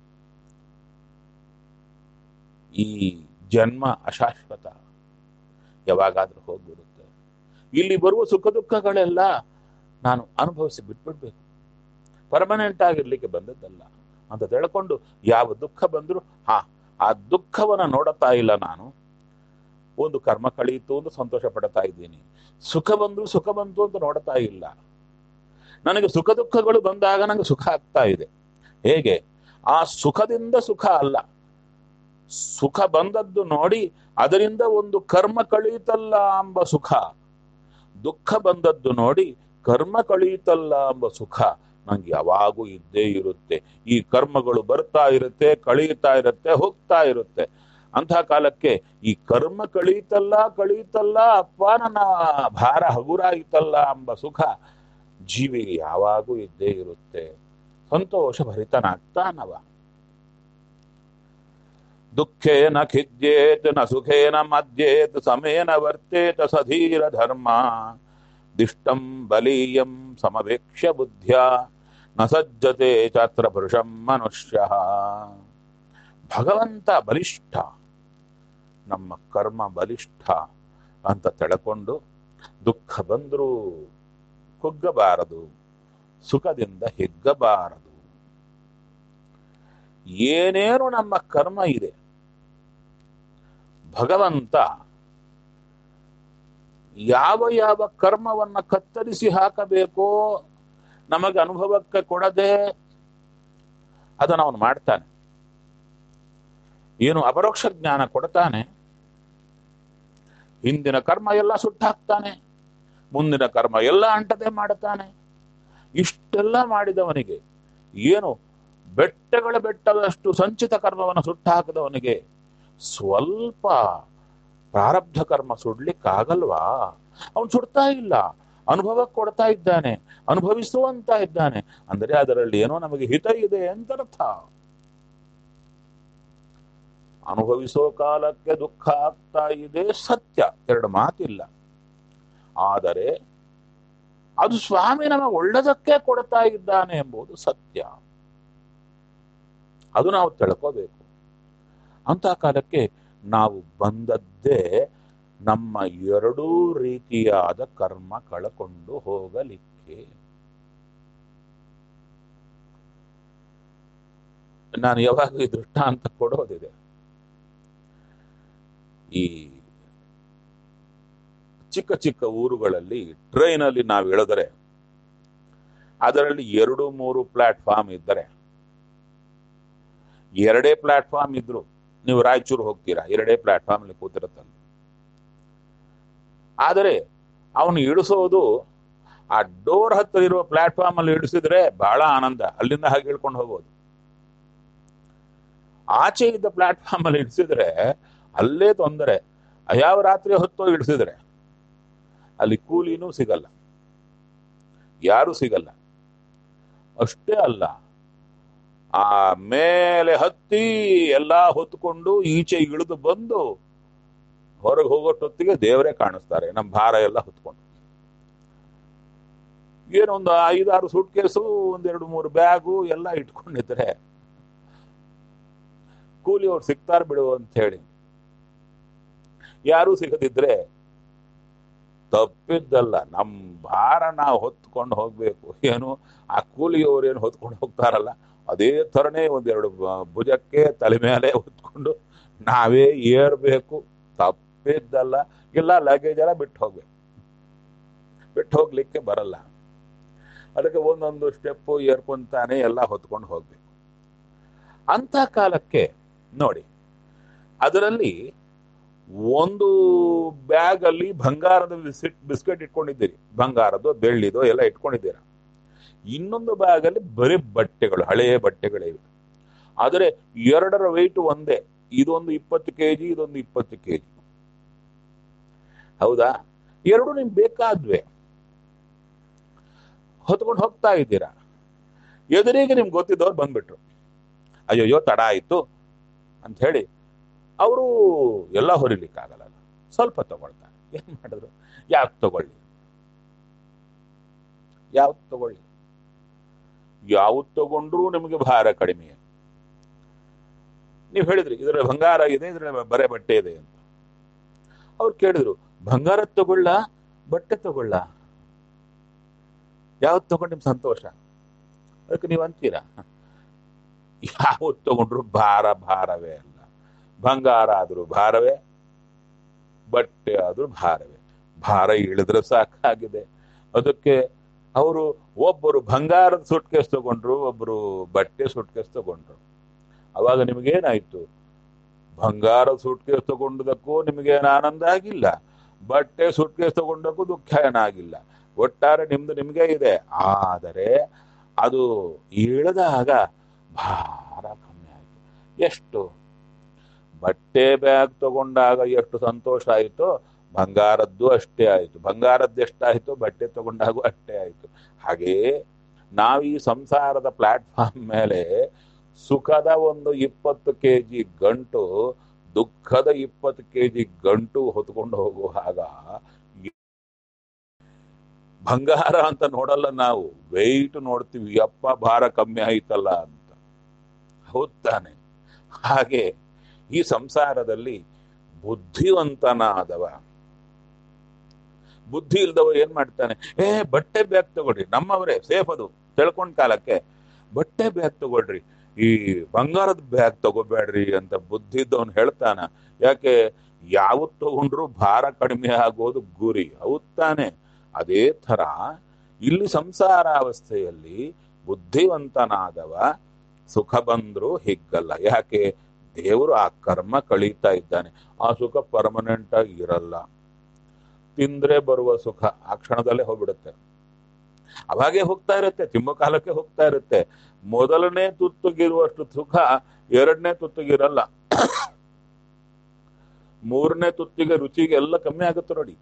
ಈ ಜನ್ಮ ಅಶಾಶ್ವತ ಯಾವಾಗಾದ್ರೂ ಹೋಗ್ಬಿಡುತ್ತೆ ಇಲ್ಲಿ ಬರುವ ಸುಖ ದುಃಖಗಳೆಲ್ಲ ನಾನು ಅನುಭವಿಸಿ ಬಿಟ್ಬಿಡ್ಬೇಕು ಪರ್ಮನೆಂಟ್ ಆಗಿರ್ಲಿಕ್ಕೆ ಬಂದದ್ದಲ್ಲ ಅಂತ ತಿಳ್ಕೊಂಡು ಯಾವ ದುಃಖ ಬಂದ್ರು ಹಾ ಆ ದುಃಖವನ್ನ ನೋಡುತ್ತಾ ಇಲ್ಲ ನಾನು ಒಂದು ಕರ್ಮ ಕಳೀತು ಅಂತ ಸಂತೋಷ ಪಡ್ತಾ ಇದ್ದೀನಿ ಸುಖ ಬಂದ್ರು ಸುಖ ಬಂತು ಅಂತ ನೋಡ್ತಾ ಇಲ್ಲ ನನಗೆ ಸುಖ ದುಃಖಗಳು ಬಂದಾಗ ನನಗೆ ಸುಖ ಆಗ್ತಾ ಇದೆ ಹೇಗೆ ಆ ಸುಖದಿಂದ ಸುಖ ಅಲ್ಲ ಸುಖ ಬಂದದ್ದು ನೋಡಿ ಅದರಿಂದ ಒಂದು ಕರ್ಮ ಕಳೀತಲ್ಲ ಎಂಬ ಸುಖ ದುಃಖ ಬಂದದ್ದು ನೋಡಿ ಕರ್ಮ ಕಳೀತಲ್ಲ ಎಂಬ ಸುಖ ನಂಗೆ ಯಾವಾಗೂ ಇದ್ದೇ ಇರುತ್ತೆ ಈ ಕರ್ಮಗಳು ಬರ್ತಾ ಇರುತ್ತೆ ಕಳೀತಾ ಇರುತ್ತೆ ಹೋಗ್ತಾ ಇರುತ್ತೆ ಅಂಥ ಕಾಲಕ್ಕೆ ಈ ಕರ್ಮ ಕಳೀತಲ್ಲ ಕಳೀತಲ್ಲ ಅಪ್ಪ ನನ್ನ ಭಾರ ಹಗುರಾಯಿತಲ್ಲ ಎಂಬ ಸುಖ ಜೀವಿಗೆ ಯಾವಾಗೂ ಇದ್ದೇ ಇರುತ್ತೆ ಸಂತೋಷ ಭರಿತನಾಗ್ತಾನವ ದುಃಖೇನ ಖಿದ್ಯೇತ್ ನ ಸುಖೇನ ಮಧ್ಯೇತ್ ಸಮೇನ ವರ್ತೇತ ಸಧೀರ ಧರ್ಮ ದಿಷ್ಟಂ ಬಲೀಯಂ ಸಮವೇಕ್ಷ್ಯ ಬುದ್ಧ್ಯ ನ ಸಜ್ಜತೆ ಚಾತ್ರ ಪುರುಷಂ ಮನುಷ್ಯ ಭಗವಂತ ಬಲಿಷ್ಠ ನಮ್ಮ ಕರ್ಮ ಬಲಿಷ್ಠ ಅಂತ ತಿಳ್ಕೊಂಡು ದುಃಖ ಬಂದರೂ ಕುಗ್ಗಬಾರದು ಸುಖದಿಂದ ಹಿಗ್ಗಬಾರದು ಏನೇನು ನಮ್ಮ ಕರ್ಮ ಇದೆ ಭಗವಂತ ಯಾವ ಯಾವ ಕರ್ಮವನ್ನ ಕತ್ತರಿಸಿ ಹಾಕಬೇಕೋ ನಮಗೆ ಅನುಭವಕ್ಕೆ ಕೊಡದೆ ಅದನ್ನು ಅವನು ಮಾಡ್ತಾನೆ ಏನು ಅಪರೋಕ್ಷ ಜ್ಞಾನ ಕೊಡ್ತಾನೆ ಹಿಂದಿನ ಕರ್ಮ ಎಲ್ಲ ಸುಟ್ಟಾಕ್ತಾನೆ ಮುಂದಿನ ಕರ್ಮ ಎಲ್ಲ ಅಂಟದೆ ಮಾಡುತ್ತಾನೆ ಇಷ್ಟೆಲ್ಲ ಮಾಡಿದವನಿಗೆ ಏನು ಬೆಟ್ಟಗಳ ಬೆಟ್ಟದಷ್ಟು ಸಂಚಿತ ಕರ್ಮವನ್ನು ಸುಟ್ಟಾಕದವನಿಗೆ ಸ್ವಲ್ಪ ಪ್ರಾರಬ್ಧ ಕರ್ಮ ಸುಡ್ಲಿಕ್ಕಾಗಲ್ವಾ ಅವನು ಸುಡ್ತಾ ಇಲ್ಲ ಅನುಭವ ಕೊಡ್ತಾ ಇದ್ದಾನೆ ಅನುಭವಿಸುವಂತ ಇದ್ದಾನೆ ಅಂದರೆ ಅದರಲ್ಲಿ ಏನೋ ನಮಗೆ ಹಿತ ಇದೆ ಅಂತ ಅರ್ಥ ಅನುಭವಿಸೋ ಕಾಲಕ್ಕೆ ದುಃಖ ಆಗ್ತಾ ಇದೆ ಸತ್ಯ ಎರಡು ಮಾತಿಲ್ಲ ಆದರೆ ಅದು ಸ್ವಾಮಿ ನಮಗೆ ಒಳ್ಳೆದಕ್ಕೆ ಕೊಡ್ತಾ ಇದ್ದಾನೆ ಎಂಬುದು ಸತ್ಯ ಅದು ನಾವು ತಿಳ್ಕೋಬೇಕು ಅಂತ ಕಾಲಕ್ಕೆ ನಾವು ಬಂದದ್ದೇ ನಮ್ಮ ಎರಡೂ ರೀತಿಯಾದ ಕರ್ಮ ಕಳಕೊಂಡು ಹೋಗಲಿಕ್ಕೆ ನಾನು ಯಾವಾಗ ಈ ದೃಷ್ಟಾಂತ ಕೊಡೋದಿದೆ ಈ ಚಿಕ್ಕ ಚಿಕ್ಕ ಊರುಗಳಲ್ಲಿ ಟ್ರೈನಲ್ಲಿ ನಾವು ಇಳಿದರೆ ಅದರಲ್ಲಿ ಎರಡು ಮೂರು ಪ್ಲಾಟ್ಫಾರ್ಮ್ ಇದ್ದರೆ ಎರಡೇ ಪ್ಲಾಟ್ಫಾರ್ಮ್ ಇದ್ರು ನೀವು ರಾಯಚೂರು ಹೋಗ್ತೀರಾ ಎರಡೇ ಪ್ಲಾಟ್ಫಾರ್ಮ್ ಅಲ್ಲಿ ಕೂತಿರುತ್ತಲ್ಲ ಆದರೆ ಅವನು ಇಳಿಸೋದು ಆ ಡೋರ್ ಹತ್ತಿರ ಇರುವ ಪ್ಲಾಟ್ಫಾರ್ಮ್ ಅಲ್ಲಿ ಇಳಿಸಿದ್ರೆ ಬಹಳ ಆನಂದ ಅಲ್ಲಿಂದ ಹಾಗೆ ಇಳ್ಕೊಂಡು ಹೋಗೋದು ಆಚೆ ಇದ್ದ ಪ್ಲಾಟ್ಫಾರ್ಮ್ ಅಲ್ಲಿ ಇಳಿಸಿದ್ರೆ ಅಲ್ಲೇ ತೊಂದರೆ ಯಾವ ರಾತ್ರಿ ಹೊತ್ತು ಇಳಿಸಿದ್ರೆ ಅಲ್ಲಿ ಕೂಲಿನೂ ಸಿಗಲ್ಲ ಯಾರು ಸಿಗಲ್ಲ ಅಷ್ಟೇ ಅಲ್ಲ ಆ ಮೇಲೆ ಹತ್ತಿ ಎಲ್ಲಾ ಹೊತ್ಕೊಂಡು ಈಚೆ ಇಳಿದು ಬಂದು ಹೊರಗೆ ಹೋಗೋಷ್ಟೊತ್ತಿಗೆ ದೇವರೇ ಕಾಣಿಸ್ತಾರೆ ನಮ್ಮ ಭಾರ ಎಲ್ಲ ಹೊತ್ಕೊಂಡು ಏನೊಂದು ಐದಾರು ಸೂಟ್ ಕೇಸು ಒಂದೆರಡು ಮೂರು ಬ್ಯಾಗು ಎಲ್ಲ ಇಟ್ಕೊಂಡಿದ್ರೆ ಕೂಲಿ ಅವ್ರು ಸಿಗ್ತಾರ ಬಿಡು ಅಂತ ಹೇಳಿ ಯಾರೂ ಸಿಗದಿದ್ರೆ ತಪ್ಪಿದ್ದಲ್ಲ ನಮ್ಮ ಭಾರ ನಾವು ಹೊತ್ಕೊಂಡು ಹೋಗ್ಬೇಕು ಏನು ಆ ಕೂಲಿಯವ್ರು ಏನು ಹೊತ್ಕೊಂಡು ಹೋಗ್ತಾರಲ್ಲ ಅದೇ ಥರನೇ ಒಂದೆರಡು ಬ- ಭುಜಕ್ಕೆ ತಲೆ ಮೇಲೆ ಹೊತ್ಕೊಂಡು ನಾವೇ ಏರ್ಬೇಕು ತಪ್ಪಿದ್ದಲ್ಲ ಇಲ್ಲ ಲಗೇಜ್ ಎಲ್ಲ ಬಿಟ್ಟು ಹೋಗ್ಬೇಕು ಬಿಟ್ಟು ಹೋಗ್ಲಿಕ್ಕೆ ಬರಲ್ಲ ಅದಕ್ಕೆ ಒಂದೊಂದು ಸ್ಟೆಪ್ಪು ಏರ್ಕೊಂತಾನೆ ಎಲ್ಲ ಹೊತ್ಕೊಂಡು ಹೋಗ್ಬೇಕು ಅಂತ ಕಾಲಕ್ಕೆ ನೋಡಿ ಅದರಲ್ಲಿ ಒಂದು ಬ್ಯಾಗ್ ಅಲ್ಲಿ ಬಂಗಾರದ ಬಿಸ್ಕೆಟ್ ಬಿಸ್ಕೆಟ್ ಇಟ್ಕೊಂಡಿದ್ದೀರಿ ಬಂಗಾರದ್ದು ಬೆಳ್ಳಿದು ಎಲ್ಲ ಇಟ್ಕೊಂಡಿದ್ದೀರ ಇನ್ನೊಂದು ಬ್ಯಾಗ್ ಅಲ್ಲಿ ಬರೀ ಬಟ್ಟೆಗಳು ಹಳೆಯ ಬಟ್ಟೆಗಳಿವೆ ಆದರೆ ಎರಡರ ವೆಯ್ಟ್ ಒಂದೇ ಇದೊಂದು ಇಪ್ಪತ್ತು ಕೆಜಿ ಇದೊಂದು ಇಪ್ಪತ್ತು ಕೆಜಿ ಹೌದಾ ಎರಡು ನಿಮ್ಗೆ ಬೇಕಾದ್ವೆ ಹೊತ್ಕೊಂಡು ಹೋಗ್ತಾ ಇದ್ದೀರಾ ಎದುರಿಗೆ ನಿಮ್ಗೆ ಗೊತ್ತಿದ್ದವ್ರು ಬಂದ್ಬಿಟ್ರು ಅಯ್ಯಯ್ಯೋ ತಡ ಆಯ್ತು ಅಂತ ಹೇಳಿ ಅವರು ಎಲ್ಲ ಹೊರಿಲಿಕ್ಕಾಗಲ್ಲ ಸ್ವಲ್ಪ ತಗೊಳ್ತಾರೆ ಏನ್ ಮಾಡಿದ್ರು ಯಾವ್ದು ತಗೊಳ್ಳಿ ಯಾವ್ದು ತಗೊಳ್ಳಿ ಯಾವ್ದು ತಗೊಂಡ್ರು ನಿಮಗೆ ಭಾರ ಕಡಿಮೆ ನೀವು ಹೇಳಿದ್ರಿ ಇದ್ರಲ್ಲಿ ಬಂಗಾರ ಇದೆ ಇದ್ರಲ್ಲಿ ಬರೆ ಬಟ್ಟೆ ಇದೆ ಅಂತ ಅವ್ರು ಕೇಳಿದ್ರು ಬಂಗಾರ ತಗೊಳ್ಳ ಬಟ್ಟೆ ತಗೊಳ್ಳ ಯಾವ್ದು ತಗೊಂಡು ನಿಮ್ ಸಂತೋಷ ಅದಕ್ಕೆ ನೀವು ಅಂತೀರಾ ಯಾವ್ದು ತಗೊಂಡ್ರು ಭಾರ ಭಾರವೇ ಅಲ್ಲ ಬಂಗಾರ ಆದ್ರೂ ಭಾರವೇ ಬಟ್ಟೆ ಆದ್ರೂ ಭಾರವೇ ಭಾರ ಇಳಿದ್ರೆ ಸಾಕಾಗಿದೆ ಅದಕ್ಕೆ ಅವರು ಒಬ್ಬರು ಬಂಗಾರದ ಸುಟ್ಕೇಸ್ ತಗೊಂಡ್ರು ಒಬ್ಬರು ಬಟ್ಟೆ ಸುಟ್ಕೇಸ್ ತಗೊಂಡ್ರು ಅವಾಗ ನಿಮಗೇನಾಯ್ತು ಬಂಗಾರದ ಸುಟ್ಕೇಸ್ ತಗೊಂಡದಕ್ಕೂ ನಿಮಗೇನು ಆನಂದ ಆಗಿಲ್ಲ ಬಟ್ಟೆ ಸುಟ್ಕೇಸ್ ತಗೊಂಡಕ್ಕೂ ದುಃಖ ಏನಾಗಿಲ್ಲ ಒಟ್ಟಾರೆ ನಿಮ್ದು ನಿಮ್ಗೆ ಇದೆ ಆದರೆ ಅದು ಇಳಿದಾಗ ಭಾರ ಕಮ್ಮಿ ಆಯ್ತು ಎಷ್ಟು ಬಟ್ಟೆ ಬ್ಯಾಗ್ ತಗೊಂಡಾಗ ಎಷ್ಟು ಸಂತೋಷ ಆಯಿತೋ ಬಂಗಾರದ್ದು ಅಷ್ಟೇ ಆಯಿತು ಬಂಗಾರದ್ದು ಎಷ್ಟಾಯಿತು ಬಟ್ಟೆ ತಗೊಂಡಾಗೂ ಅಷ್ಟೇ ಆಯಿತು ಹಾಗೆಯೇ ನಾವು ಈ ಸಂಸಾರದ ಪ್ಲಾಟ್ಫಾರ್ಮ್ ಮೇಲೆ ಸುಖದ ಒಂದು ಇಪ್ಪತ್ತು ಕೆ ಜಿ ಗಂಟು ದುಃಖದ ಇಪ್ಪತ್ತು ಕೆ ಜಿ ಗಂಟು ಹೊತ್ಕೊಂಡು ಹೋಗುವಾಗ ಬಂಗಾರ ಅಂತ ನೋಡಲ್ಲ ನಾವು ವೆಯ್ಟ್ ನೋಡ್ತೀವಿ ಅಪ್ಪ ಭಾರ ಕಮ್ಮಿ ಆಯ್ತಲ್ಲ ಅಂತ ಹೌದ್ ತಾನೆ ಹಾಗೆ ಈ ಸಂಸಾರದಲ್ಲಿ ಬುದ್ಧಿವಂತನಾದವ ಬುದ್ಧಿ ಇಲ್ದವ ಏನ್ ಮಾಡ್ತಾನೆ ಏ ಬಟ್ಟೆ ಬ್ಯಾಗ್ ತಗೊಳ್ರಿ ನಮ್ಮವರೇ ಸೇಫ್ ಅದು ತಿಳ್ಕೊಂಡ್ ಕಾಲಕ್ಕೆ ಬಟ್ಟೆ ಬ್ಯಾಗ್ ತಗೊಳ್ರಿ ಈ ಬಂಗಾರದ ಬ್ಯಾಗ್ ತಗೋಬೇಡ್ರಿ ಅಂತ ಬುದ್ಧಿ ಇದ್ದವನು ಹೇಳ್ತಾನ ಯಾಕೆ ಯಾವತ್ ತಗೊಂಡ್ರು ಭಾರ ಕಡಿಮೆ ಆಗೋದು ಗುರಿ ಹೌದ್ ತಾನೆ ಅದೇ ತರ ಇಲ್ಲಿ ಸಂಸಾರಾವಸ್ಥೆಯಲ್ಲಿ ಬುದ್ಧಿವಂತನಾದವ ಸುಖ ಬಂದ್ರು ಹಿಗ್ಗಲ್ಲ ಯಾಕೆ ದೇವರು ಆ ಕರ್ಮ ಕಳೀತಾ ಇದ್ದಾನೆ ಆ ಸುಖ ಪರ್ಮನೆಂಟ್ ಆಗಿ ಇರಲ್ಲ ತಿಂದ್ರೆ ಬರುವ ಸುಖ ಆ ಕ್ಷಣದಲ್ಲೇ ಹೋಗ್ಬಿಡುತ್ತೆ ಅವಾಗೆ ಹೋಗ್ತಾ ಇರುತ್ತೆ ತಿಂಬ ಕಾಲಕ್ಕೆ ಹೋಗ್ತಾ ಇರುತ್ತೆ ಮೊದಲನೇ ತುತ್ತುಗಿರುವಷ್ಟು ಸುಖ ಎರಡನೇ ತುತ್ತುಗಿರಲ್ಲ ಮೂರನೇ ತುತ್ತಿಗೆ ರುಚಿಗೆ ಎಲ್ಲ ಕಮ್ಮಿ ಆಗುತ್ತೆ ನೋಡಿ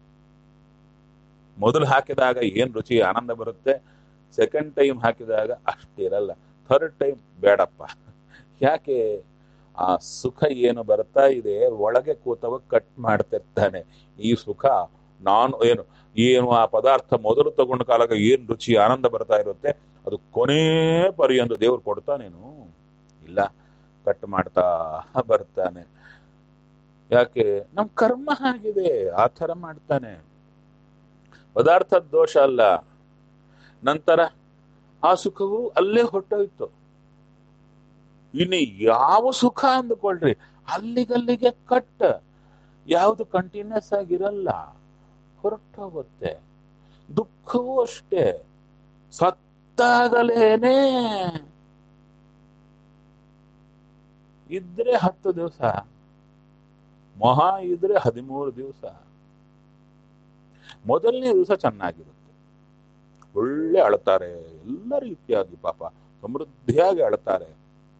ಮೊದಲು ಹಾಕಿದಾಗ ಏನ್ ರುಚಿ ಆನಂದ ಬರುತ್ತೆ ಸೆಕೆಂಡ್ ಟೈಮ್ ಹಾಕಿದಾಗ ಅಷ್ಟಿರಲ್ಲ ಥರ್ಡ್ ಟೈಮ್ ಬೇಡಪ್ಪ ಯಾಕೆ ಆ ಸುಖ ಏನು ಬರ್ತಾ ಇದೆ ಒಳಗೆ ಕೂತವ ಕಟ್ ಮಾಡ್ತಿರ್ತಾನೆ ಈ ಸುಖ ನಾನು ಏನು ಏನು ಆ ಪದಾರ್ಥ ಮೊದಲು ತಗೊಂಡ ಕಾಲಾಗ ಏನ್ ರುಚಿ ಆನಂದ ಬರ್ತಾ ಇರುತ್ತೆ ಅದು ಕೊನೇ ಪರ್ಯಂತ ದೇವ್ರು ಕೊಡ್ತಾನೇನು ಇಲ್ಲ ಕಟ್ ಮಾಡ್ತಾ ಬರ್ತಾನೆ ಯಾಕೆ ನಮ್ ಕರ್ಮ ಆಗಿದೆ ಆ ಥರ ಮಾಡ್ತಾನೆ ಪದಾರ್ಥದ ದೋಷ ಅಲ್ಲ ನಂತರ ಆ ಸುಖವು ಅಲ್ಲೇ ಹೊಟ್ಟೋಯ್ತು ಇನ್ನು ಯಾವ ಸುಖ ಅಂದುಕೊಳ್ರಿ ಅಲ್ಲಿಗಲ್ಲಿಗೆ ಕಟ್ ಯಾವುದು ಕಂಟಿನ್ಯೂಸ್ ಆಗಿರಲ್ಲ ಹೊರಟೋಗುತ್ತೆ ದುಃಖವೂ ಅಷ್ಟೇ ಸತ್ತಾಗಲೇನೆ ಇದ್ರೆ ಹತ್ತು ದಿವಸ ಮಹಾ ಇದ್ರೆ ಹದಿಮೂರು ದಿವಸ ಮೊದಲನೇ ದಿವಸ ಚೆನ್ನಾಗಿರುತ್ತೆ ಒಳ್ಳೆ ಅಳ್ತಾರೆ ಎಲ್ಲ ರೀತಿಯಾಗಿ ಪಾಪ ಸಮೃದ್ಧಿಯಾಗಿ ಅಳ್ತಾರೆ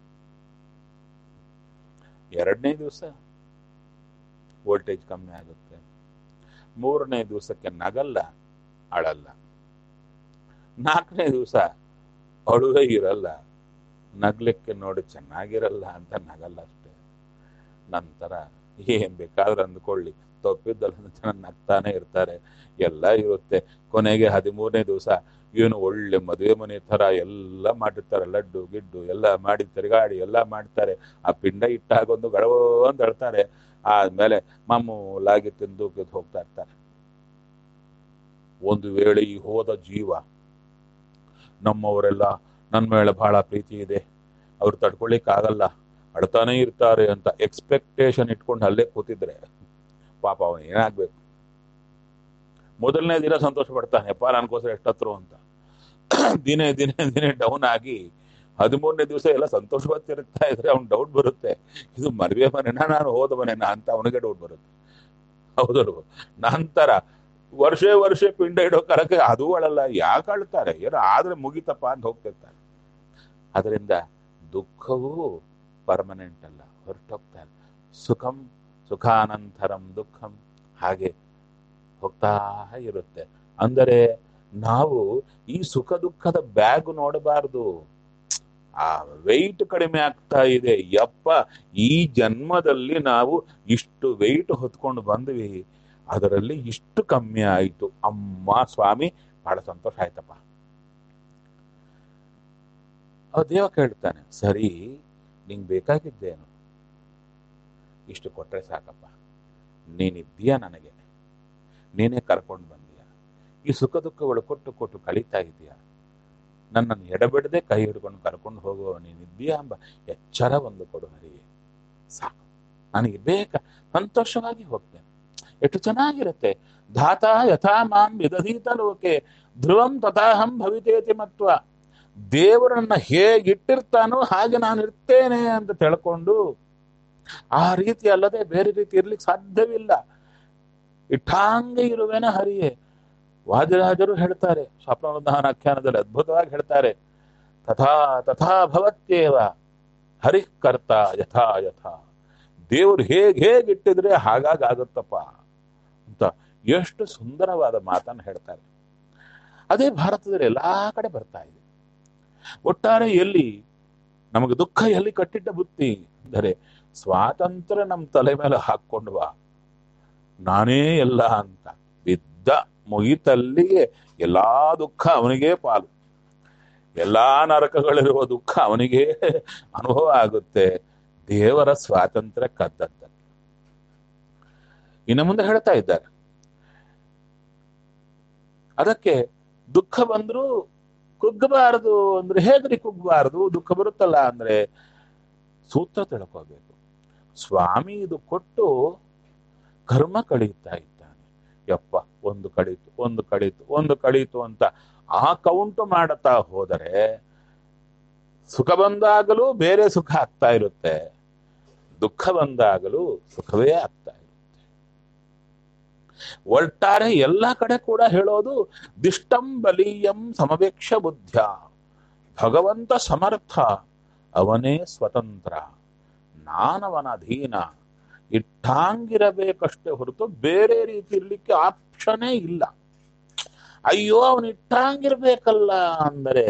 ಎರಡನೇ ದಿವಸ ವೋಲ್ಟೇಜ್ ಕಮ್ಮಿ ಆಗುತ್ತೆ ಮೂರನೇ ದಿವಸಕ್ಕೆ ನಗಲ್ಲ ಅಳಲ್ಲ ನಾಲ್ಕನೇ ದಿವಸ ಅಳುವೆ ಇರಲ್ಲ ನಗ್ಲಿಕ್ಕೆ ನೋಡಿ ಚೆನ್ನಾಗಿರಲ್ಲ ಅಂತ ನಗಲ್ಲ ಅಷ್ಟೇ ನಂತರ ಏನ್ ಬೇಕಾದ್ರೆ ಅಂದ್ಕೊಳ್ಳಿ ತಪ್ಪಿದ್ದಲ್ಲ ಜನ ನಗ್ತಾನೆ ಇರ್ತಾರೆ ಎಲ್ಲ ಇರುತ್ತೆ ಕೊನೆಗೆ ಹದಿಮೂರನೇ ದಿವಸ ಏನು ಒಳ್ಳೆ ಮದುವೆ ಮನೆ ತರ ಎಲ್ಲ ಮಾಡಿರ್ತಾರೆ ಲಡ್ಡು ಗಿಡ್ಡು ಎಲ್ಲ ಮಾಡಿ ತಿರುಗಾಡಿ ಎಲ್ಲ ಮಾಡ್ತಾರೆ ಆ ಪಿಂಡ ಇಟ್ಟಾಗೊಂದು ಗಡವ ಅಂತ ಹೇಳ್ತಾರೆ ಆದ್ಮೇಲೆ ಮಾಮೂಲಾಗಿ ತಿಂದು ಗೆದ್ದು ಹೋಗ್ತಾ ಇರ್ತಾರೆ ಒಂದು ವೇಳೆ ಈ ಹೋದ ಜೀವ ನಮ್ಮವರೆಲ್ಲ ನನ್ನ ಮೇಲೆ ಬಹಳ ಪ್ರೀತಿ ಇದೆ ಅವ್ರು ತಡ್ಕೊಳಿಕ್ ಆಗಲ್ಲ ಅಳ್ತಾನೆ ಇರ್ತಾರೆ ಅಂತ ಎಕ್ಸ್ಪೆಕ್ಟೇಷನ್ ಇಟ್ಕೊಂಡು ಅಲ್ಲೇ ಕೂತಿದ್ರೆ ಪಾಪ ಅವನು ಏನಾಗ್ಬೇಕು ಮೊದಲನೇ ದಿನ ಸಂತೋಷ ಪಡ್ತಾನೆ ಅಪ್ಪ ನನ್ಗೋಸ್ಕರ ಎಷ್ಟತ್ರು ಅಂತ ದಿನೇ ದಿನೇ ದಿನೇ ಡೌನ್ ಆಗಿ ಹದಿಮೂರನೇ ದಿವಸ ಎಲ್ಲ ಸಂತೋಷವತ್ತಿರುತ್ತಾ ಇದ್ರೆ ಅವ್ನ್ ಡೌಟ್ ಬರುತ್ತೆ ಇದು ಮದುವೆ ಮನೆನಾ ನಾನು ಹೋದ ಮನೆನಾ ಅಂತ ಅವನಿಗೆ ಡೌಟ್ ಬರುತ್ತೆ ಹೌದಲ್ವ ನಂತರ ವರ್ಷ ವರ್ಷ ಪಿಂಡ ಇಡೋ ಕಾಲಕ್ಕೆ ಅದು ಅಳಲ್ಲ ಯಾಕೆ ಅಳ್ತಾರೆ ಏನೋ ಆದ್ರೆ ಮುಗಿತಪ್ಪ ಅಂತ ಹೋಗ್ತಿರ್ತಾರೆ ಅದರಿಂದ ದುಃಖವೂ ಪರ್ಮನೆಂಟ್ ಅಲ್ಲ ಹೊರಟೋಗ್ತಾರೆ ಸುಖಂ ಸುಖಾನಂತರಂ ದುಃಖಂ ಹಾಗೆ ಹೋಗ್ತಾ ಇರುತ್ತೆ ಅಂದರೆ ನಾವು ಈ ಸುಖ ದುಃಖದ ಬ್ಯಾಗ್ ನೋಡಬಾರ್ದು ಆ ವೆಯ್ಟ್ ಕಡಿಮೆ ಆಗ್ತಾ ಇದೆ ಯಪ್ಪ ಈ ಜನ್ಮದಲ್ಲಿ ನಾವು ಇಷ್ಟು ವೆಯ್ಟ್ ಹೊತ್ಕೊಂಡು ಬಂದ್ವಿ ಅದರಲ್ಲಿ ಇಷ್ಟು ಕಮ್ಮಿ ಆಯ್ತು ಅಮ್ಮ ಸ್ವಾಮಿ ಬಹಳ ಸಂತೋಷ ಆಯ್ತಪ್ಪ ಅವ ದೇವ ಕೇಳ್ತಾನೆ ಸರಿ ನಿಂಗೆ ಬೇಕಾಗಿದ್ದೇನು ಇಷ್ಟು ಕೊಟ್ರೆ ಸಾಕಪ್ಪ ನೀನಿದ್ದೀಯ ನನಗೆ ನೀನೇ ಕರ್ಕೊಂಡು ಬಂದೀಯ ಈ ಸುಖ ದುಃಖಗಳು ಕೊಟ್ಟು ಕೊಟ್ಟು ಕಳೀತಾ ಇದೀಯ ನನ್ನನ್ನು ಎಡಬಿಡದೆ ಕೈ ಹಿಡ್ಕೊಂಡು ಕರ್ಕೊಂಡು ಹೋಗುವ ನೀನಿದ್ದೀಯಾ ಎಂಬ ಎಚ್ಚರ ಒಂದು ಕೊಡು ಹರಿಗೆ ಸಾಕು ನನಗೆ ಬೇಕ ಸಂತೋಷವಾಗಿ ಹೋಗ್ತೇನೆ ಎಷ್ಟು ಚೆನ್ನಾಗಿರುತ್ತೆ ಧಾತ ಯಥಾ ಮಾಂ ವಿದಧೀತ ಲೋಕೆ ಧ್ರುವಂ ತಥಾಹಂ ಭವಿತೇತಿ ಮತ್ವ ದೇವರನ್ನ ಹೇಗಿಟ್ಟಿರ್ತಾನೋ ಹಾಗೆ ನಾನು ಇರ್ತೇನೆ ಅಂತ ತಿಳ್ಕೊಂಡು ಆ ರೀತಿ ಅಲ್ಲದೆ ಬೇರೆ ರೀತಿ ಇರ್ಲಿಕ್ಕೆ ಸಾಧ್ಯವಿಲ್ಲ ಇಟ್ಟಾಂಗೆ ಇರುವೆನ ಹರಿಯೇ ವಾದಿರಾಜರು ಹೇಳ್ತಾರೆ ಸ್ವಪ್ನವೃದ್ಧಾನ ಆಖ್ಯಾನದಲ್ಲಿ ಅದ್ಭುತವಾಗಿ ಹೇಳ್ತಾರೆ ತಥಾ ತಥಾ ಭವತ್ಯೇವ ಹರಿಃಕರ್ತ ಯಥಾ ಯಥಾ ದೇವರು ಹೇಗೆ ಹೇಗೆ ಇಟ್ಟಿದ್ರೆ ಹಾಗಾಗಿ ಆಗುತ್ತಪ್ಪ ಅಂತ ಎಷ್ಟು ಸುಂದರವಾದ ಮಾತನ್ನು ಹೇಳ್ತಾರೆ ಅದೇ ಭಾರತದಲ್ಲಿ ಎಲ್ಲಾ ಕಡೆ ಬರ್ತಾ ಇದೆ ಒಟ್ಟಾರೆ ಎಲ್ಲಿ ನಮಗೆ ದುಃಖ ಎಲ್ಲಿ ಕಟ್ಟಿಟ್ಟ ಬುತ್ತಿ ಅಂದರೆ ಸ್ವಾತಂತ್ರ್ಯ ನಮ್ಮ ತಲೆ ಮೇಲೆ ಹಾಕ್ಕೊಂಡು ಬಾ ನಾನೇ ಎಲ್ಲ ಅಂತ ಬಿದ್ದ ಮುಗಿತಲ್ಲಿಗೆ ಎಲ್ಲಾ ದುಃಖ ಅವನಿಗೆ ಪಾಲು ಎಲ್ಲಾ ನರಕಗಳಿರುವ ದುಃಖ ಅವನಿಗೆ ಅನುಭವ ಆಗುತ್ತೆ ದೇವರ ಸ್ವಾತಂತ್ರ್ಯ ಕದ್ದದ್ದ ಇನ್ನು ಮುಂದೆ ಹೇಳ್ತಾ ಇದ್ದಾರೆ ಅದಕ್ಕೆ ದುಃಖ ಬಂದ್ರು ಕುಗ್ಗಬಾರದು ಅಂದ್ರೆ ಹೇಗ್ರಿ ಕುಗ್ಗಬಾರದು ದುಃಖ ಬರುತ್ತಲ್ಲ ಅಂದ್ರೆ ಸೂತ್ರ ತಿಳ್ಕೋಬೇಕು ಸ್ವಾಮಿ ಇದು ಕೊಟ್ಟು ಕರ್ಮ ಕಳೀತಾ ಇದ್ದಾನೆ ಯಪ್ಪ ಒಂದು ಕಳೀತು ಒಂದು ಕಳೀತು ಒಂದು ಕಳೀತು ಅಂತ ಆ ಕೌಂಟು ಮಾಡುತ್ತಾ ಹೋದರೆ ಸುಖ ಬಂದಾಗಲೂ ಬೇರೆ ಸುಖ ಆಗ್ತಾ ಇರುತ್ತೆ ದುಃಖ ಬಂದಾಗಲೂ ಸುಖವೇ ಆಗ್ತಾ ಇರುತ್ತೆ ಒಟ್ಟಾರೆ ಎಲ್ಲ ಕಡೆ ಕೂಡ ಹೇಳೋದು ದಿಷ್ಟಂ ಬಲೀಯಂ ಸಮವೇಕ್ಷ ಬುದ್ಧ ಭಗವಂತ ಸಮರ್ಥ ಅವನೇ ಸ್ವತಂತ್ರ ನಾನವನ ಅಧೀನ ಇಟ್ಟಂಗಿರಬೇಕಷ್ಟೇ ಹೊರತು ಬೇರೆ ರೀತಿ ಇರ್ಲಿಕ್ಕೆ ಆಪ್ಷನೇ ಇಲ್ಲ ಅಯ್ಯೋ ಅವನು ಇಟ್ಟಂಗಿರ್ಬೇಕಲ್ಲ ಅಂದರೆ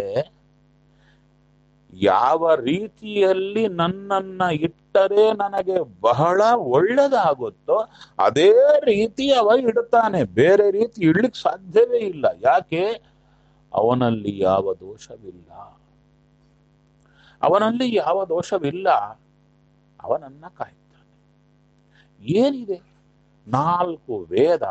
ಯಾವ ರೀತಿಯಲ್ಲಿ ನನ್ನನ್ನ ಇಟ್ಟರೆ ನನಗೆ ಬಹಳ ಒಳ್ಳೇದಾಗುತ್ತೋ ಅದೇ ರೀತಿ ಅವ ಇಡುತ್ತಾನೆ ಬೇರೆ ರೀತಿ ಇಡ್ಲಿಕ್ಕೆ ಸಾಧ್ಯವೇ ಇಲ್ಲ ಯಾಕೆ ಅವನಲ್ಲಿ ಯಾವ ದೋಷವಿಲ್ಲ ಅವನಲ್ಲಿ ಯಾವ ದೋಷವಿಲ್ಲ ಅವನನ್ನ ಕಾಯ್ತಾನೆ ಏನಿದೆ ನಾಲ್ಕು ವೇದ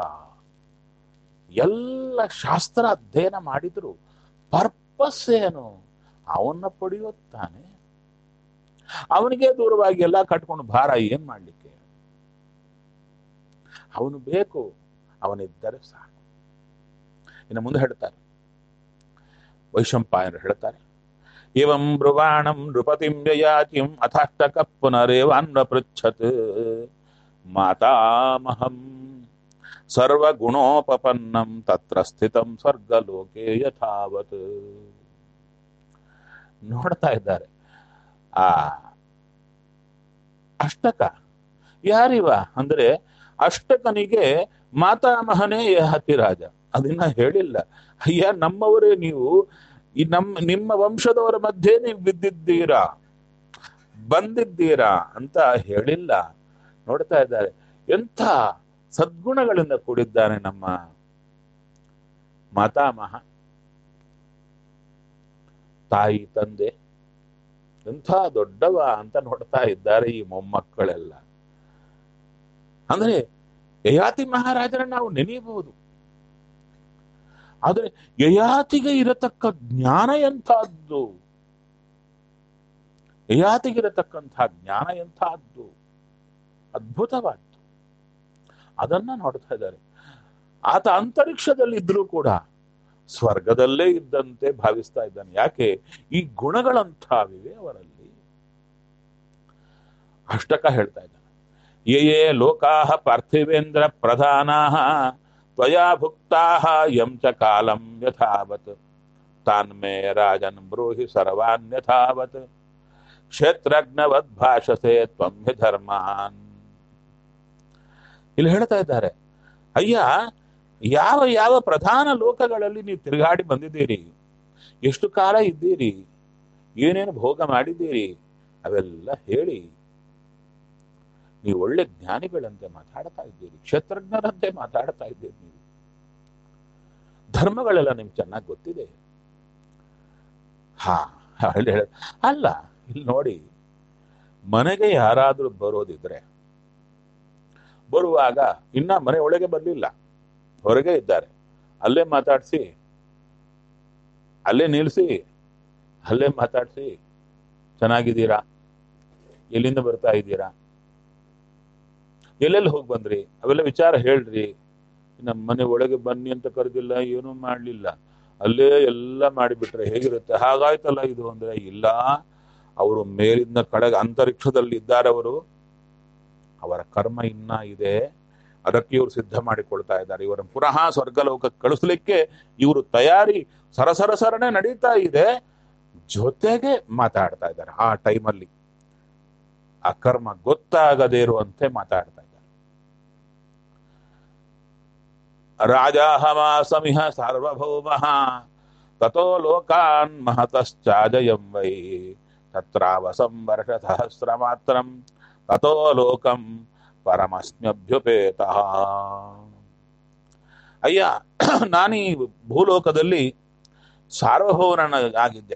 ಎಲ್ಲ ಶಾಸ್ತ್ರ ಅಧ್ಯಯನ ಮಾಡಿದ್ರು ಪರ್ಪಸ್ ಏನು ಅವನ್ನ ಪಡೆಯುತ್ತಾನೆ ಅವನಿಗೆ ದೂರವಾಗಿ ಎಲ್ಲ ಕಟ್ಕೊಂಡು ಭಾರ ಏನ್ ಮಾಡ್ಲಿಕ್ಕೆ ಅವನು ಬೇಕು ಅವನಿದ್ದರೆ ಸಾಕು ಇನ್ನು ಮುಂದೆ ಹೇಳ್ತಾರೆ ವೈಶಂಪಾಯನರು ಹೇಳ್ತಾರೆ ಇವಂ ಬ್ರುವಾಣಂ ನೃಪತಿಂ ಯಯಾತಿಂ ಅಥಾಷ್ಟಕ ಪುನರೇವಾನ್ವ ಪೃಚ್ಛತ್ ಮಾತಾಮಹಂ ಸರ್ವಗುಣೋಪಪನ್ನಂ ತತ್ರ ಸ್ಥಿತಂ ಸ್ವರ್ಗಲೋಕೆ ಯಥಾವತ್ ನೋಡ್ತಾ ಇದ್ದಾರೆ ಆ ಅಷ್ಟಕ ಯಾರಿವ ಅಂದ್ರೆ ಅಷ್ಟಕನಿಗೆ ಮಾತಾಮಹನೇ ಹತಿರಾಜ ಅದನ್ನ ಹೇಳಿಲ್ಲ ಅಯ್ಯ ನಮ್ಮವರೇ ನೀವು ಈ ನಮ್ಮ ನಿಮ್ಮ ವಂಶದವರ ಮಧ್ಯೆ ನೀವು ಬಿದ್ದಿದ್ದೀರಾ ಬಂದಿದ್ದೀರಾ ಅಂತ ಹೇಳಿಲ್ಲ ನೋಡ್ತಾ ಇದ್ದಾರೆ ಎಂಥ ಸದ್ಗುಣಗಳಿಂದ ಕೂಡಿದ್ದಾನೆ ನಮ್ಮ ಮಾತಾಮಹ ತಾಯಿ ತಂದೆ ಎಂಥ ದೊಡ್ಡವ ಅಂತ ನೋಡ್ತಾ ಇದ್ದಾರೆ ಈ ಮೊಮ್ಮಕ್ಕಳೆಲ್ಲ ಅಂದ್ರೆ ಯಯಾತಿ ಮಹಾರಾಜರ ನಾವು ನೆನೆಯಬಹುದು ಆದ್ರೆ ಯಯಾತಿಗೆ ಇರತಕ್ಕ ಜ್ಞಾನ ಎಂಥದ್ದು ಯಯಾತಿಗಿರತಕ್ಕಂಥ ಜ್ಞಾನ ಎಂಥದ್ದು ಅದ್ಭುತವಾದ್ದು ಅದನ್ನ ನೋಡ್ತಾ ಇದ್ದಾರೆ ಆತ ಅಂತರಿಕ್ಷದಲ್ಲಿ ಇದ್ರೂ ಕೂಡ ಸ್ವರ್ಗದಲ್ಲೇ ಇದ್ದಂತೆ ಭಾವಿಸ್ತಾ ಇದ್ದಾನೆ ಯಾಕೆ ಈ ಗುಣಗಳಂಥವಿವೆ ಅವರಲ್ಲಿ ಅಷ್ಟಕ ಹೇಳ್ತಾ ಇದ್ದಾನೆ ಯೇ ಯೇ ಲೋಕಾ ಪಾರ್ಥಿವೇಂದ್ರ ಪ್ರಧಾನಾ ತ್ವಯಾ ಭುಕ್ತಾ ಯಂ ಚ ಕಾಲಂ ಯಥಾವತ್ ತಾನ್ಮೇ ರಾಜನ್ ಬ್ರೂಹಿ ಸರ್ವಾನ್ಯಥಾವತ್ ಕ್ಷೇತ್ರಜ್ಞವದ್ ಭಾಷಸೆ ತ್ವಂ ಹಿ ಧರ್ಮಾನ್ ಇಲ್ಲಿ ಹೇಳ್ತಾ ಇದ್ದಾರೆ ಅಯ್ಯ ಯಾವ ಯಾವ ಪ್ರಧಾನ ಲೋಕಗಳಲ್ಲಿ ನೀವು ತಿರುಗಾಡಿ ಬಂದಿದ್ದೀರಿ ಎಷ್ಟು ಕಾಲ ಇದ್ದೀರಿ ಏನೇನು ಭೋಗ ಮಾಡಿದ್ದೀರಿ ಅವೆಲ್ಲ ಹೇಳಿ ನೀವು ಒಳ್ಳೆ ಜ್ಞಾನಿಗಳಂತೆ ಮಾತಾಡ್ತಾ ಇದ್ದೀರಿ ಕ್ಷೇತ್ರಜ್ಞರಂತೆ ಮಾತಾಡ್ತಾ ಇದ್ದೀರಿ ನೀವು ಧರ್ಮಗಳೆಲ್ಲ ನಿಮ್ಗೆ ಚೆನ್ನಾಗಿ ಗೊತ್ತಿದೆ ಹಾ ಹೇಳಿ ಹೇಳ ಅಲ್ಲ ಇಲ್ಲಿ ನೋಡಿ ಮನೆಗೆ ಯಾರಾದ್ರೂ ಬರೋದಿದ್ರೆ ಬರುವಾಗ ಇನ್ನ ಮನೆ ಒಳಗೆ ಬರಲಿಲ್ಲ ಹೊರಗೆ ಇದ್ದಾರೆ ಅಲ್ಲೇ ಮಾತಾಡಿಸಿ ಅಲ್ಲೇ ನಿಲ್ಲಿಸಿ ಅಲ್ಲೇ ಮಾತಾಡಿಸಿ ಚೆನ್ನಾಗಿದ್ದೀರಾ ಎಲ್ಲಿಂದ ಬರ್ತಾ ಇದ್ದೀರಾ ಎಲ್ಲೆಲ್ಲಿ ಹೋಗಿ ಬಂದ್ರಿ ಅವೆಲ್ಲ ವಿಚಾರ ಹೇಳ್ರಿ ನಮ್ಮ ಮನೆ ಒಳಗೆ ಬನ್ನಿ ಅಂತ ಕರೆದಿಲ್ಲ ಏನೂ ಮಾಡಲಿಲ್ಲ ಅಲ್ಲೇ ಎಲ್ಲ ಮಾಡಿಬಿಟ್ರೆ ಹೇಗಿರುತ್ತೆ ಹಾಗಾಯ್ತಲ್ಲ ಇದು ಅಂದ್ರೆ ಇಲ್ಲ ಅವರು ಮೇಲಿಂದ ಕಡೆಗೆ ಅಂತರಿಕ್ಷದಲ್ಲಿ ಇದ್ದಾರೆ ಅವರು ಅವರ ಕರ್ಮ ಇನ್ನ ಇದೆ ಅದಕ್ಕೆ ಇವರು ಸಿದ್ಧ ಮಾಡಿಕೊಳ್ತಾ ಇದ್ದಾರೆ ಇವರನ್ನು ಪುನಃ ಸ್ವರ್ಗಲೋಕಕ್ಕೆ ಕಳಿಸ್ಲಿಕ್ಕೆ ಇವರು ತಯಾರಿ ಸರಸರ ಸರನೆ ನಡೀತಾ ಇದೆ ಜೊತೆಗೆ ಮಾತಾಡ್ತಾ ಇದ್ದಾರೆ ಆ ಟೈಮಲ್ಲಿ ಆ ಕರ್ಮ ಗೊತ್ತಾಗದೇ ಇರುವಂತೆ ಮಾತಾಡ್ತಾ ಇದ್ದಾರೆ ರಾಜಾಹಮಾಸಮಿಹ ಸಾರ್ವಭೌಮ ತಥೋ ಲೋಕಾನ್ ಮಹತಶ್ಚಾಜಯಂ ವೈ ತತ್ರಾವಸಂ ವರ್ಷ ಸಹಸ್ರ ಮಾತ್ರಂ ತಥೋ ಲೋಕಂ ಪರಮಸ್ಮ್ಯಭ್ಯುಪೇತ ಅಯ್ಯ ನಾನೀ ಭೂಲೋಕದಲ್ಲಿ ಸಾರ್ವಭೌಮನಾಗಿದ್ದೆ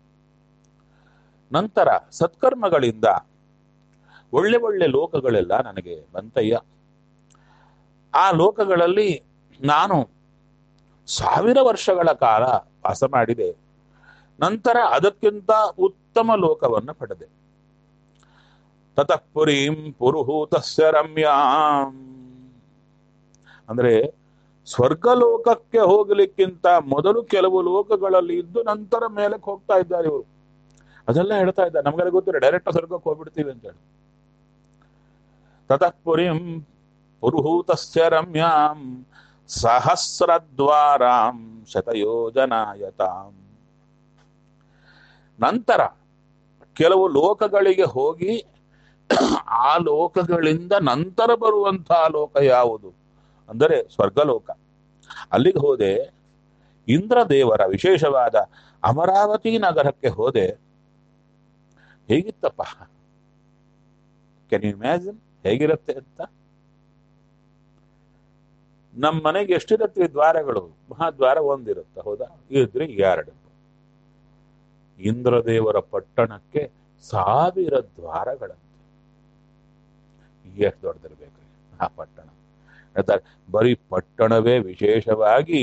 ನಂತರ ಸತ್ಕರ್ಮಗಳಿಂದ ಒಳ್ಳೆ ಒಳ್ಳೆ ಲೋಕಗಳೆಲ್ಲ ನನಗೆ ಬಂತಯ್ಯ ಆ ಲೋಕಗಳಲ್ಲಿ ನಾನು ಸಾವಿರ ವರ್ಷಗಳ ಕಾಲ ವಾಸ ಮಾಡಿದೆ ನಂತರ ಅದಕ್ಕಿಂತ ಉತ್ತಮ ಲೋಕವನ್ನು ಪಡೆದೆ ತತಃ ಪುರೀಂ ಪುರುಹೂತಸ್ಯ ರಮ್ಯಾಂ ಅಂದ್ರೆ ಸ್ವರ್ಗಲೋಕಕ್ಕೆ ಹೋಗಲಿಕ್ಕಿಂತ ಮೊದಲು ಕೆಲವು ಲೋಕಗಳಲ್ಲಿ ಇದ್ದು ನಂತರ ಮೇಲಕ್ಕೆ ಹೋಗ್ತಾ ಇದ್ದಾರೆ ಇವರು ಅದೆಲ್ಲ ಹೇಳ್ತಾ ಇದ್ದಾರೆ ನಮಗೆಲ್ಲ ಗೊತ್ತಿಲ್ಲ ಡೈರೆಕ್ಟ್ ಸ್ವರ್ಗಕ್ಕೆ ಹೋಗ್ಬಿಡ್ತೀವಿ ಅಂತ ಹೇಳಿ ತತಃ ಪುರಿಂ ಪುರುಹೂತಸ್ಯ ರಮ್ಯಾಂ ಸಹಸ್ರದ್ವಾರಾಂ ಶತಯೋಜನಾಯತಾಂ ನಂತರ ಕೆಲವು ಲೋಕಗಳಿಗೆ ಹೋಗಿ ಆ ಲೋಕಗಳಿಂದ ನಂತರ ಬರುವಂತಹ ಲೋಕ ಯಾವುದು ಅಂದರೆ ಸ್ವರ್ಗಲೋಕ ಅಲ್ಲಿಗೆ ಹೋದೆ ಇಂದ್ರದೇವರ ವಿಶೇಷವಾದ ಅಮರಾವತಿ ನಗರಕ್ಕೆ ಹೋದೆ ಹೇಗಿತ್ತಪ್ಪ ಕೆನ್ ಯು ಇಮ್ಯಾಜಿನ್ ಹೇಗಿರುತ್ತೆ ಅಂತ ನಮ್ಮ ಮನೆಗೆ ಎಷ್ಟಿರುತ್ತೆ ಈ ದ್ವಾರಗಳು ಮಹಾದ್ವಾರ ಒಂದಿರುತ್ತೆ ಹೌದಾ ಇದ್ರೆ ಎರಡು ಇಂದ್ರದೇವರ ಪಟ್ಟಣಕ್ಕೆ ಸಾವಿರ ದ್ವಾರಗಳಂತೆ ಎಷ್ಟು ದೊಡ್ಡದಿರ್ಬೇಕು ಆ ಪಟ್ಟಣ ಹೇಳ್ತಾರೆ ಬರೀ ಪಟ್ಟಣವೇ ವಿಶೇಷವಾಗಿ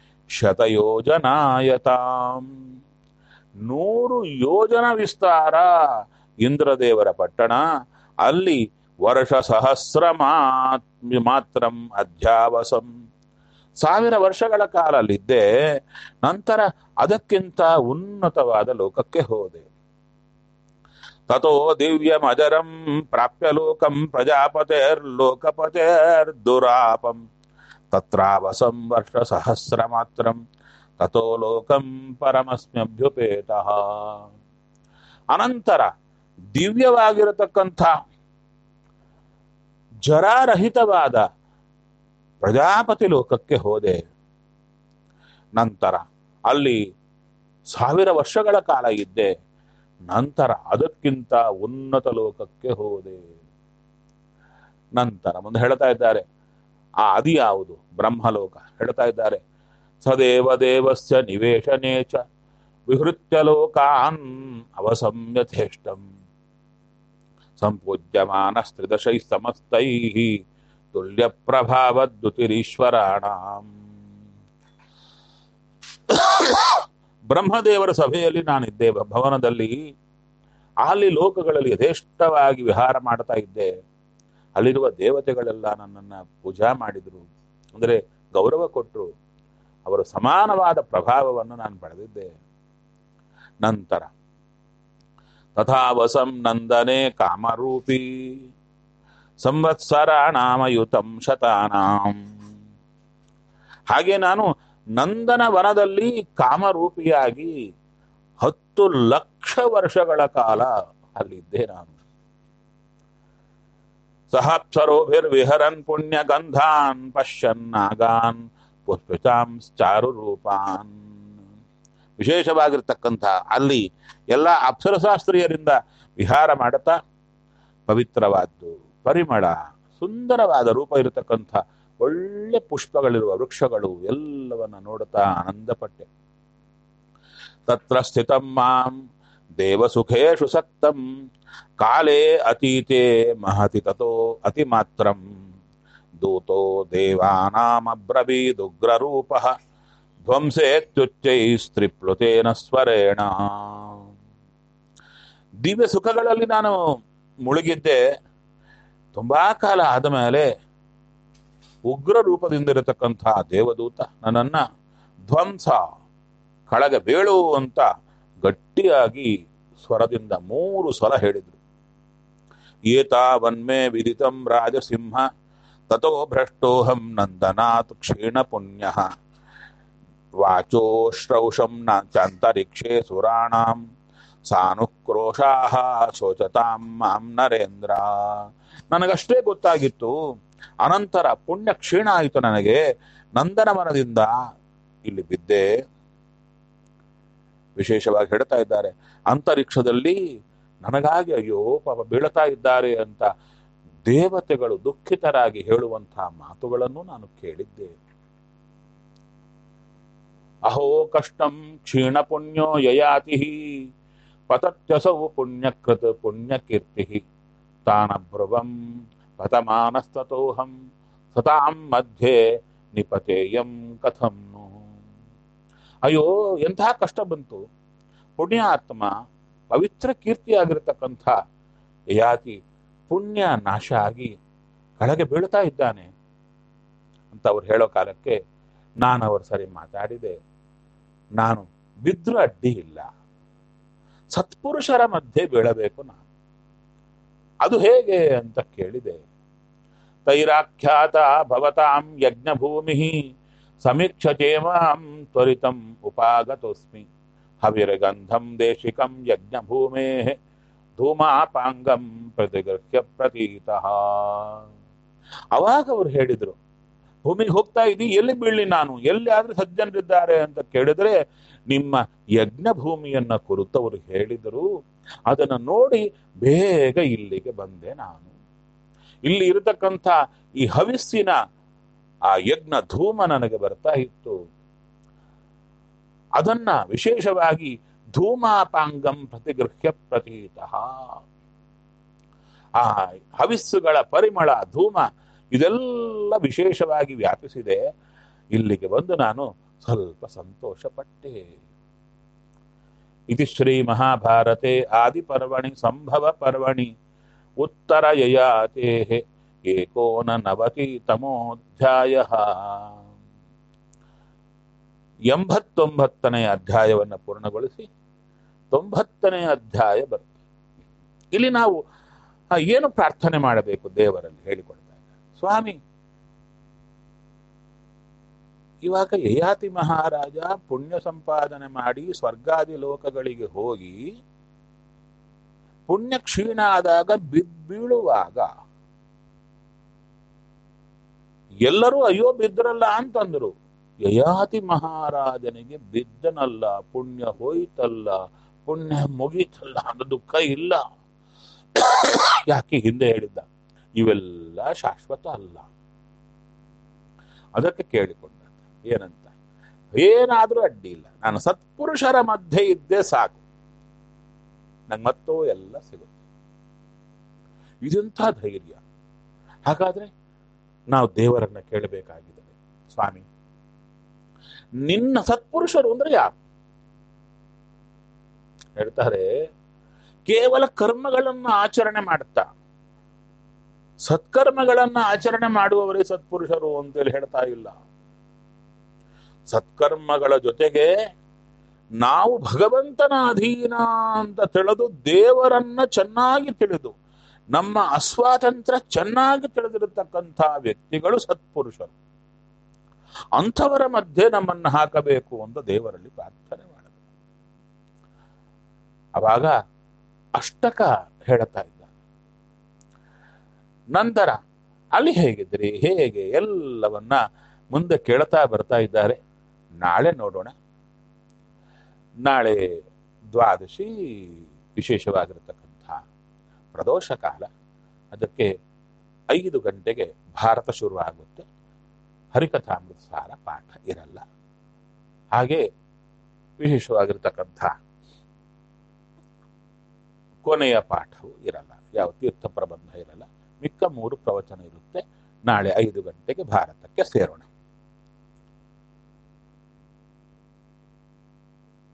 ಶತಯೋಜನಾಯತಾಂ ನೂರು ಯೋಜನ ವಿಸ್ತಾರ ಇಂದ್ರದೇವರ ಪಟ್ಟಣ ಅಲ್ಲಿ ವರ್ಷ ಸಹಸ್ರ ಮಾತ್ರಂ ಅಧ್ಯಾವಸಂ ಸಾವಿರ ವರ್ಷಗಳ ಕಾಲ ಅಲ್ಲಿದ್ದೆ ನಂತರ ಅದಕ್ಕಿಂತ ಉನ್ನತವಾದ ಲೋಕಕ್ಕೆ ಹೋದೆ ತಥೋ ದಿವ್ಯಮಜರಂ ಪ್ರಾಪ್ಯ ಲೋಕಂ ಪ್ರಜಾಪತೇರ್ ಲೋಕಪತೇರ್ ದುರಾಪಂ ತತ್ರಾವಸಂ ವರ್ಷ ಸಹಸ್ರ ಮಾತ್ರಂ ತಥೋ ಲೋಕಂ ಪರಮಸ್ಮ್ಯಭ್ಯುಪೇತ ಅನಂತರ ದಿವ್ಯವಾಗಿರತಕ್ಕಂಥ ಜರಾರಹಿತವಾದ ಪ್ರಜಾಪತಿ ಲೋಕಕ್ಕೆ ಹೋದೆ ನಂತರ ಅಲ್ಲಿ ಸಾವಿರ ವರ್ಷಗಳ ಕಾಲ ಇದ್ದೆ ನಂತರ ಅದಕ್ಕಿಂತ ಉನ್ನತ ಲೋಕಕ್ಕೆ ಹೋದೆ ನಂತರ ಮುಂದೆ ಹೇಳ್ತಾ ಇದ್ದಾರೆ ಆ ಅದಿ ಯಾವುದು ಬ್ರಹ್ಮಲೋಕ ಹೇಳ್ತಾ ಇದ್ದಾರೆ ಸದೇವ ದೇವಸ್ಯ ನಿವೇಶನೇಚ ವಿಹೃತ್ಯ ಲೋಕಾನ್ ಅವಸಮ್ಯಥೇಷ್ಟಂ ಸಂಪೂಜ್ಯಮಾನಸ್ತ್ರಿದಶೈ ಸಮಸ್ತೈ ತುಲ್ಯ ಪ್ರಭಾವದ್ಯುತಿರೀಶ್ವರಾಣಾಂ ಬ್ರಹ್ಮದೇವರ ಸಭೆಯಲ್ಲಿ ನಾನಿದ್ದೆ ಭವನದಲ್ಲಿ ಅಲ್ಲಿ ಲೋಕಗಳಲ್ಲಿ ಯಥೇಷ್ಟವಾಗಿ ವಿಹಾರ ಮಾಡ್ತಾ ಇದ್ದೆ ಅಲ್ಲಿರುವ ದೇವತೆಗಳೆಲ್ಲ ನನ್ನನ್ನ ಪೂಜಾ ಮಾಡಿದ್ರು ಅಂದರೆ ಗೌರವ ಕೊಟ್ಟರು ಅವರು ಸಮಾನವಾದ ಪ್ರಭಾವವನ್ನು ನಾನು ಪಡೆದಿದ್ದೆ ನಂತರ ತಥಾವಸಂ ನಂದನೆ ಕಾಮರೂಪಿ ಸಂವತ್ಸರಾಣಾಮಯುತಂ ಶತಾನಾಂ ಹಾಗೆ ನಾನು ನಂದನ ವನದಲ್ಲಿ ಕಾಮರೂಪಿಯಾಗಿ ಹತ್ತು ಲಕ್ಷ ವರ್ಷಗಳ ಕಾಲ ಅಲ್ಲಿದ್ದೆ ನಾನು ಸಹಪ್ಸರೋಭಿರ್ವಿಹರನ್ ಪುಣ್ಯ ಗಂಧಾನ್ ಪಶ್ಯನ್ ನಾಗಾನ್ ಪುಷ್ಪಿತಾಂಶ್ಚಾರು ರೂಪಾನ್ ವಿಶೇಷವಾಗಿರ್ತಕ್ಕಂಥ ಅಲ್ಲಿ ಎಲ್ಲ ಅಪ್ಸರಶಾಸ್ತ್ರೀಯರಿಂದ ವಿಹಾರ ಮಾಡುತ್ತಾ ಪವಿತ್ರವಾದ್ದು ಪರಿಮಳ ಸುಂದರವಾದ ರೂಪ ಇರತಕ್ಕಂಥ ಒಳ್ಳೆ ಪುಷ್ಪಗಳಿರುವ ವೃಕ್ಷಗಳು ಎಲ್ಲವನ್ನ ನೋಡುತ್ತಾ ಆನಂದಪಟ್ಟೆ ತತ್ರ ಸ್ಥಿತಂ ಮಾಂ ದೇವಸುಖೇಶು ಸಕ್ತಂ ಕಾಲೇ ಅತೀತೆ ಮಹತಿ ತಥೋ ಅತಿ ಮಾತ್ರಂ ದೂತೋ ದೇವಾನಾಮಬ್ರವೀದುಗ್ರರೂಪ ಧ್ವಂಸೇತ್ಯುಚ್ಚೈಸ್ತ್ರಿಪ್ಲುತೇನ ಸ್ವರೇಣ ದಿವ್ಯ ಸುಖಗಳಲ್ಲಿ ನಾನು ಮುಳುಗಿದ್ದೆ ತುಂಬಾ ಕಾಲ ಆದ ಮೇಲೆ ಉಗ್ರ ರೂಪದಿಂದಿರತಕ್ಕಂಥ ದೇವದೂತ ನನ್ನನ್ನ ಧ್ವಂಸ ಕಳಗೆ ಬೀಳು ಅಂತ ಗಟ್ಟಿಯಾಗಿ ಸ್ವರದಿಂದ ಮೂರು ಸಲ ಹೇಳಿದ್ರು ಏತಾವನ್ಮೇ ವಿದಿತಂ ರಾಜಸಿಂಹ ತಥೋ ಭ್ರಷ್ಟೋಹಂ ನಂದನಾತ್ ಕ್ಷೀಣ ಪುಣ್ಯ ವಾಚೋಶ್ರೌಷಂ ಚಾಂತರಿಕ್ಷೇ ಸುರಾಣಾಂ ಸಾನುಕ್ರೋಶಾಹ ಶೋಚತಾಂ ಮಾಂ ನರೇಂದ್ರ ನನಗಷ್ಟೇ ಗೊತ್ತಾಗಿತ್ತು ಅನಂತರ ಪುಣ್ಯ ಕ್ಷೀಣ ಆಯಿತು ನನಗೆ ನಂದನವನದಿಂದ ಇಲ್ಲಿ ಬಿದ್ದೆ ವಿಶೇಷವಾಗಿ ಹೇಳ್ತಾ ಇದ್ದಾರೆ ಅಂತರಿಕ್ಷದಲ್ಲಿ ನನಗಾಗಿ ಅಯ್ಯೋ ಪಾಪ ಬೀಳ್ತಾ ಇದ್ದಾರೆ ಅಂತ ದೇವತೆಗಳು ದುಃಖಿತರಾಗಿ ಹೇಳುವಂತಹ ಮಾತುಗಳನ್ನು ನಾನು ಕೇಳಿದ್ದೆ ಅಹೋ ಕಷ್ಟಂ ಕ್ಷೀಣ ಪುಣ್ಯೋ ಯಯಾತಿ ಪತತ್ಯಸೌ ಪುಣ್ಯಕೃತ್ ಪುಣ್ಯಕೀರ್ತಿ ತಾನಬ್ರುವಂ ಪತಮಾನಸ್ತತೋಹಂ ಸತಾಂ ಮಧ್ಯೆ ನಿಪತೇಯಂ ಕಥಂ ನು ಅಯ್ಯೋ ಎಂಥ ಕಷ್ಟ ಬಂತು ಪುಣ್ಯಾತ್ಮ ಪವಿತ್ರ ಕೀರ್ತಿಯಾಗಿರ್ತಕ್ಕಂಥ ಯಾತಿ ಪುಣ್ಯ ನಾಶ ಆಗಿ ಕೆಳಗೆ ಬೀಳ್ತಾ ಇದ್ದಾನೆ ಅಂತ ಅವ್ರು ಹೇಳೋ ಕಾಲಕ್ಕೆ ನಾನು ಅವ್ರ ಸರಿ ಮಾತಾಡಿದೆ ನಾನು ಬಿದ್ರೂ ಅಡ್ಡಿ ಇಲ್ಲ ಸತ್ಪುರುಷರ ಮಧ್ಯೆ ಬೀಳಬೇಕು ನಾನು ಅದು ಹೇಗೆ ಅಂತ ಕೇಳಿದೆ ತೈರಾಖ್ಯಾತ ಭವತಾಂ ಯಜ್ಞಭೂಮಿ ಸಮೀಕ್ಷಚೇಮಾಂ ತ್ವರಿತಂ ಉಪಾಗತೋಸ್ಮಿ ಹವಿರಗಂಧಂ ದೇಶಿಕಂ ಯಜ್ಞಭೂಮೇ ಧೂಮಾಪಾಂಗಂ ಪ್ರತಿಗೃಹ್ಯ ಪ್ರತೀತಃ ಅವಾಗ ಅವ್ರು ಹೇಳಿದ್ರು ಭೂಮಿಗೆ ಹೋಗ್ತಾ ಇದ್ದಿ ಎಲ್ಲಿ ಬೀಳಲಿ ನಾನು ಎಲ್ಲಿ ಆದ್ರೂ ಸಜ್ಜನರಿದ್ದಾರೆ ಅಂತ ಕೇಳಿದ್ರೆ ನಿಮ್ಮ ಯಜ್ಞ ಭೂಮಿಯನ್ನ ಕುರಿತು ಅವರು ಹೇಳಿದರು ಅದನ್ನು ನೋಡಿ ಬೇಗ ಇಲ್ಲಿಗೆ ಬಂದೆ ನಾನು ಇಲ್ಲಿ ಇರತಕ್ಕಂಥ ಈ ಹವಿಸ್ಸಿನ ಆ ಯಜ್ಞ ಧೂಮ ನನಗೆ ಬರ್ತಾ ಇತ್ತು ಅದನ್ನ ವಿಶೇಷವಾಗಿ ಧೂಮಾಪಾಂಗಂ ಪ್ರತಿಗೃಹ್ಯ ಪ್ರತೀತಃ ಆ ಹವಿಸ್ಸುಗಳ ಪರಿಮಳ ಧೂಮ ಇದೆಲ್ಲ ವಿಶೇಷವಾಗಿ ವ್ಯಾಪಿಸಿದೆ ಇಲ್ಲಿಗೆ ಬಂದು ನಾನು ಸ್ವಲ್ಪ ಸಂತೋಷ ಪಟ್ಟೆ ಇದು ಶ್ರೀ ಮಹಾಭಾರತೆ ಆದಿಪರ್ವಣಿ ಸಂಭವ ಪರ್ವಣಿ ಉತ್ತರ ಯಯಾತೆ ಏಕೋನ ನವತಿ ತಮೋಧ್ಯಾಯ ಎಂಬತ್ತೊಂಬತ್ತನೇ ಅಧ್ಯಾಯವನ್ನು ಪೂರ್ಣಗೊಳಿಸಿ ತೊಂಬತ್ತನೇ ಅಧ್ಯಾಯ ಬರ್ತದೆ ಇಲ್ಲಿ ನಾವು ಆ, ಏನು ಪ್ರಾರ್ಥನೆ ಮಾಡಬೇಕು ದೇವರಲ್ಲಿ ಹೇಳಿಕೊಡ್ತಾ ಇದ್ದಾರೆ ಸ್ವಾಮಿ ಇವಾಗ ಯಯಾತಿ ಮಹಾರಾಜ ಪುಣ್ಯ ಸಂಪಾದನೆ ಮಾಡಿ ಸ್ವರ್ಗಾದಿ ಲೋಕಗಳಿಗೆ ಹೋಗಿ ಪುಣ್ಯ ಕ್ಷೀಣ ಆದಾಗ ಬಿದ್ ಬೀಳುವಾಗ ಎಲ್ಲರೂ ಅಯ್ಯೋ ಬಿದ್ರಲ್ಲ ಅಂತಂದ್ರು ಯಯಾತಿ ಮಹಾರಾಜನಿಗೆ ಬಿದ್ದನಲ್ಲ ಪುಣ್ಯ ಹೋಯ್ತಲ್ಲ ಪುಣ್ಯ ಮುಗೀತಲ್ಲ ಅಂತ ದುಃಖ ಇಲ್ಲ ಯಾಕೆ ಹಿಂದೆ ಹೇಳಿದ್ದ ಇವೆಲ್ಲ ಶಾಶ್ವತ ಅಲ್ಲ ಅದಕ್ಕೆ ಕೇಳಿಕೊಂಡ ಏನಂತ ಏನಾದ್ರೂ ಅಡ್ಡಿ ಇಲ್ಲ ನಾನು ಸತ್ಪುರುಷರ ಮಧ್ಯೆ ಇದ್ದೇ ಸಾಕು ನಂಗೆ ಮತ್ತೋ ಎಲ್ಲ ಸಿಗುತ್ತೆ ಇದೆಂಥ ಧೈರ್ಯ ಹಾಗಾದ್ರೆ ನಾವು ದೇವರನ್ನ ಕೇಳಬೇಕಾಗಿದೆ ಸ್ವಾಮಿ ನಿನ್ನ ಸತ್ಪುರುಷರು ಅಂದ್ರೆ ಯಾರು ಹೇಳ್ತಾರೆ ಕೇವಲ ಕರ್ಮಗಳನ್ನ ಆಚರಣೆ ಮಾಡುತ್ತಾ ಸತ್ಕರ್ಮಗಳನ್ನ ಆಚರಣೆ ಮಾಡುವವರೇ ಸತ್ಪುರುಷರು ಅಂತೇಳಿ ಹೇಳ್ತಾ ಇಲ್ಲ ಸತ್ಕರ್ಮಗಳ ಜೊತೆಗೆ ನಾವು ಭಗವಂತನ ಅಧೀನ ಅಂತ ತಿಳಿದು ದೇವರನ್ನ ಚೆನ್ನಾಗಿ ತಿಳಿದು ನಮ್ಮ ಅಸ್ವಾತಂತ್ರ್ಯ ಚೆನ್ನಾಗಿ ತಿಳಿದಿರತಕ್ಕಂಥ ವ್ಯಕ್ತಿಗಳು ಸತ್ಪುರುಷರು ಅಂಥವರ ಮಧ್ಯೆ ನಮ್ಮನ್ನು ಹಾಕಬೇಕು ಅಂತ ದೇವರಲ್ಲಿ ಪ್ರಾರ್ಥನೆ ಮಾಡಬೇಕು ಅವಾಗ ಅಷ್ಟಕ ಹೇಳುತ್ತಾ ಇದ್ದ ನಂತರ ಅಲ್ಲಿ ಹೇಗಿದ್ರಿ ಹೇಗೆ ಎಲ್ಲವನ್ನ ಮುಂದೆ ಕೇಳ್ತಾ ಬರ್ತಾ ಇದ್ದಾರೆ ನಾಳೆ ನೋಡೋಣ ನಾಳೆ ದ್ವಾದಶಿ ವಿಶೇಷವಾಗಿರತಕ್ಕಂಥ ಪ್ರದೋಷ ಕಾಲ ಅದಕ್ಕೆ ಐದು ಗಂಟೆಗೆ ಭಾರತ ಶುರುವಾಗುತ್ತೆ ಹರಿಕಥಾಮೃತ ಸಾರ ಪಾಠ ಇರಲ್ಲ ಹಾಗೆ ವಿಶೇಷವಾಗಿರ್ತಕ್ಕಂಥ ಕೊನೆಯ ಪಾಠವು ಇರಲ್ಲ ಯಾವ ತೀರ್ಥ ಪ್ರಬಂಧ ಇರಲ್ಲ ಮಿಕ್ಕ ಮೂರು ಪ್ರವಚನ ಇರುತ್ತೆ ನಾಳೆ ಐದು ಗಂಟೆಗೆ ಭಾರತಕ್ಕೆ ಸೇರೋಣ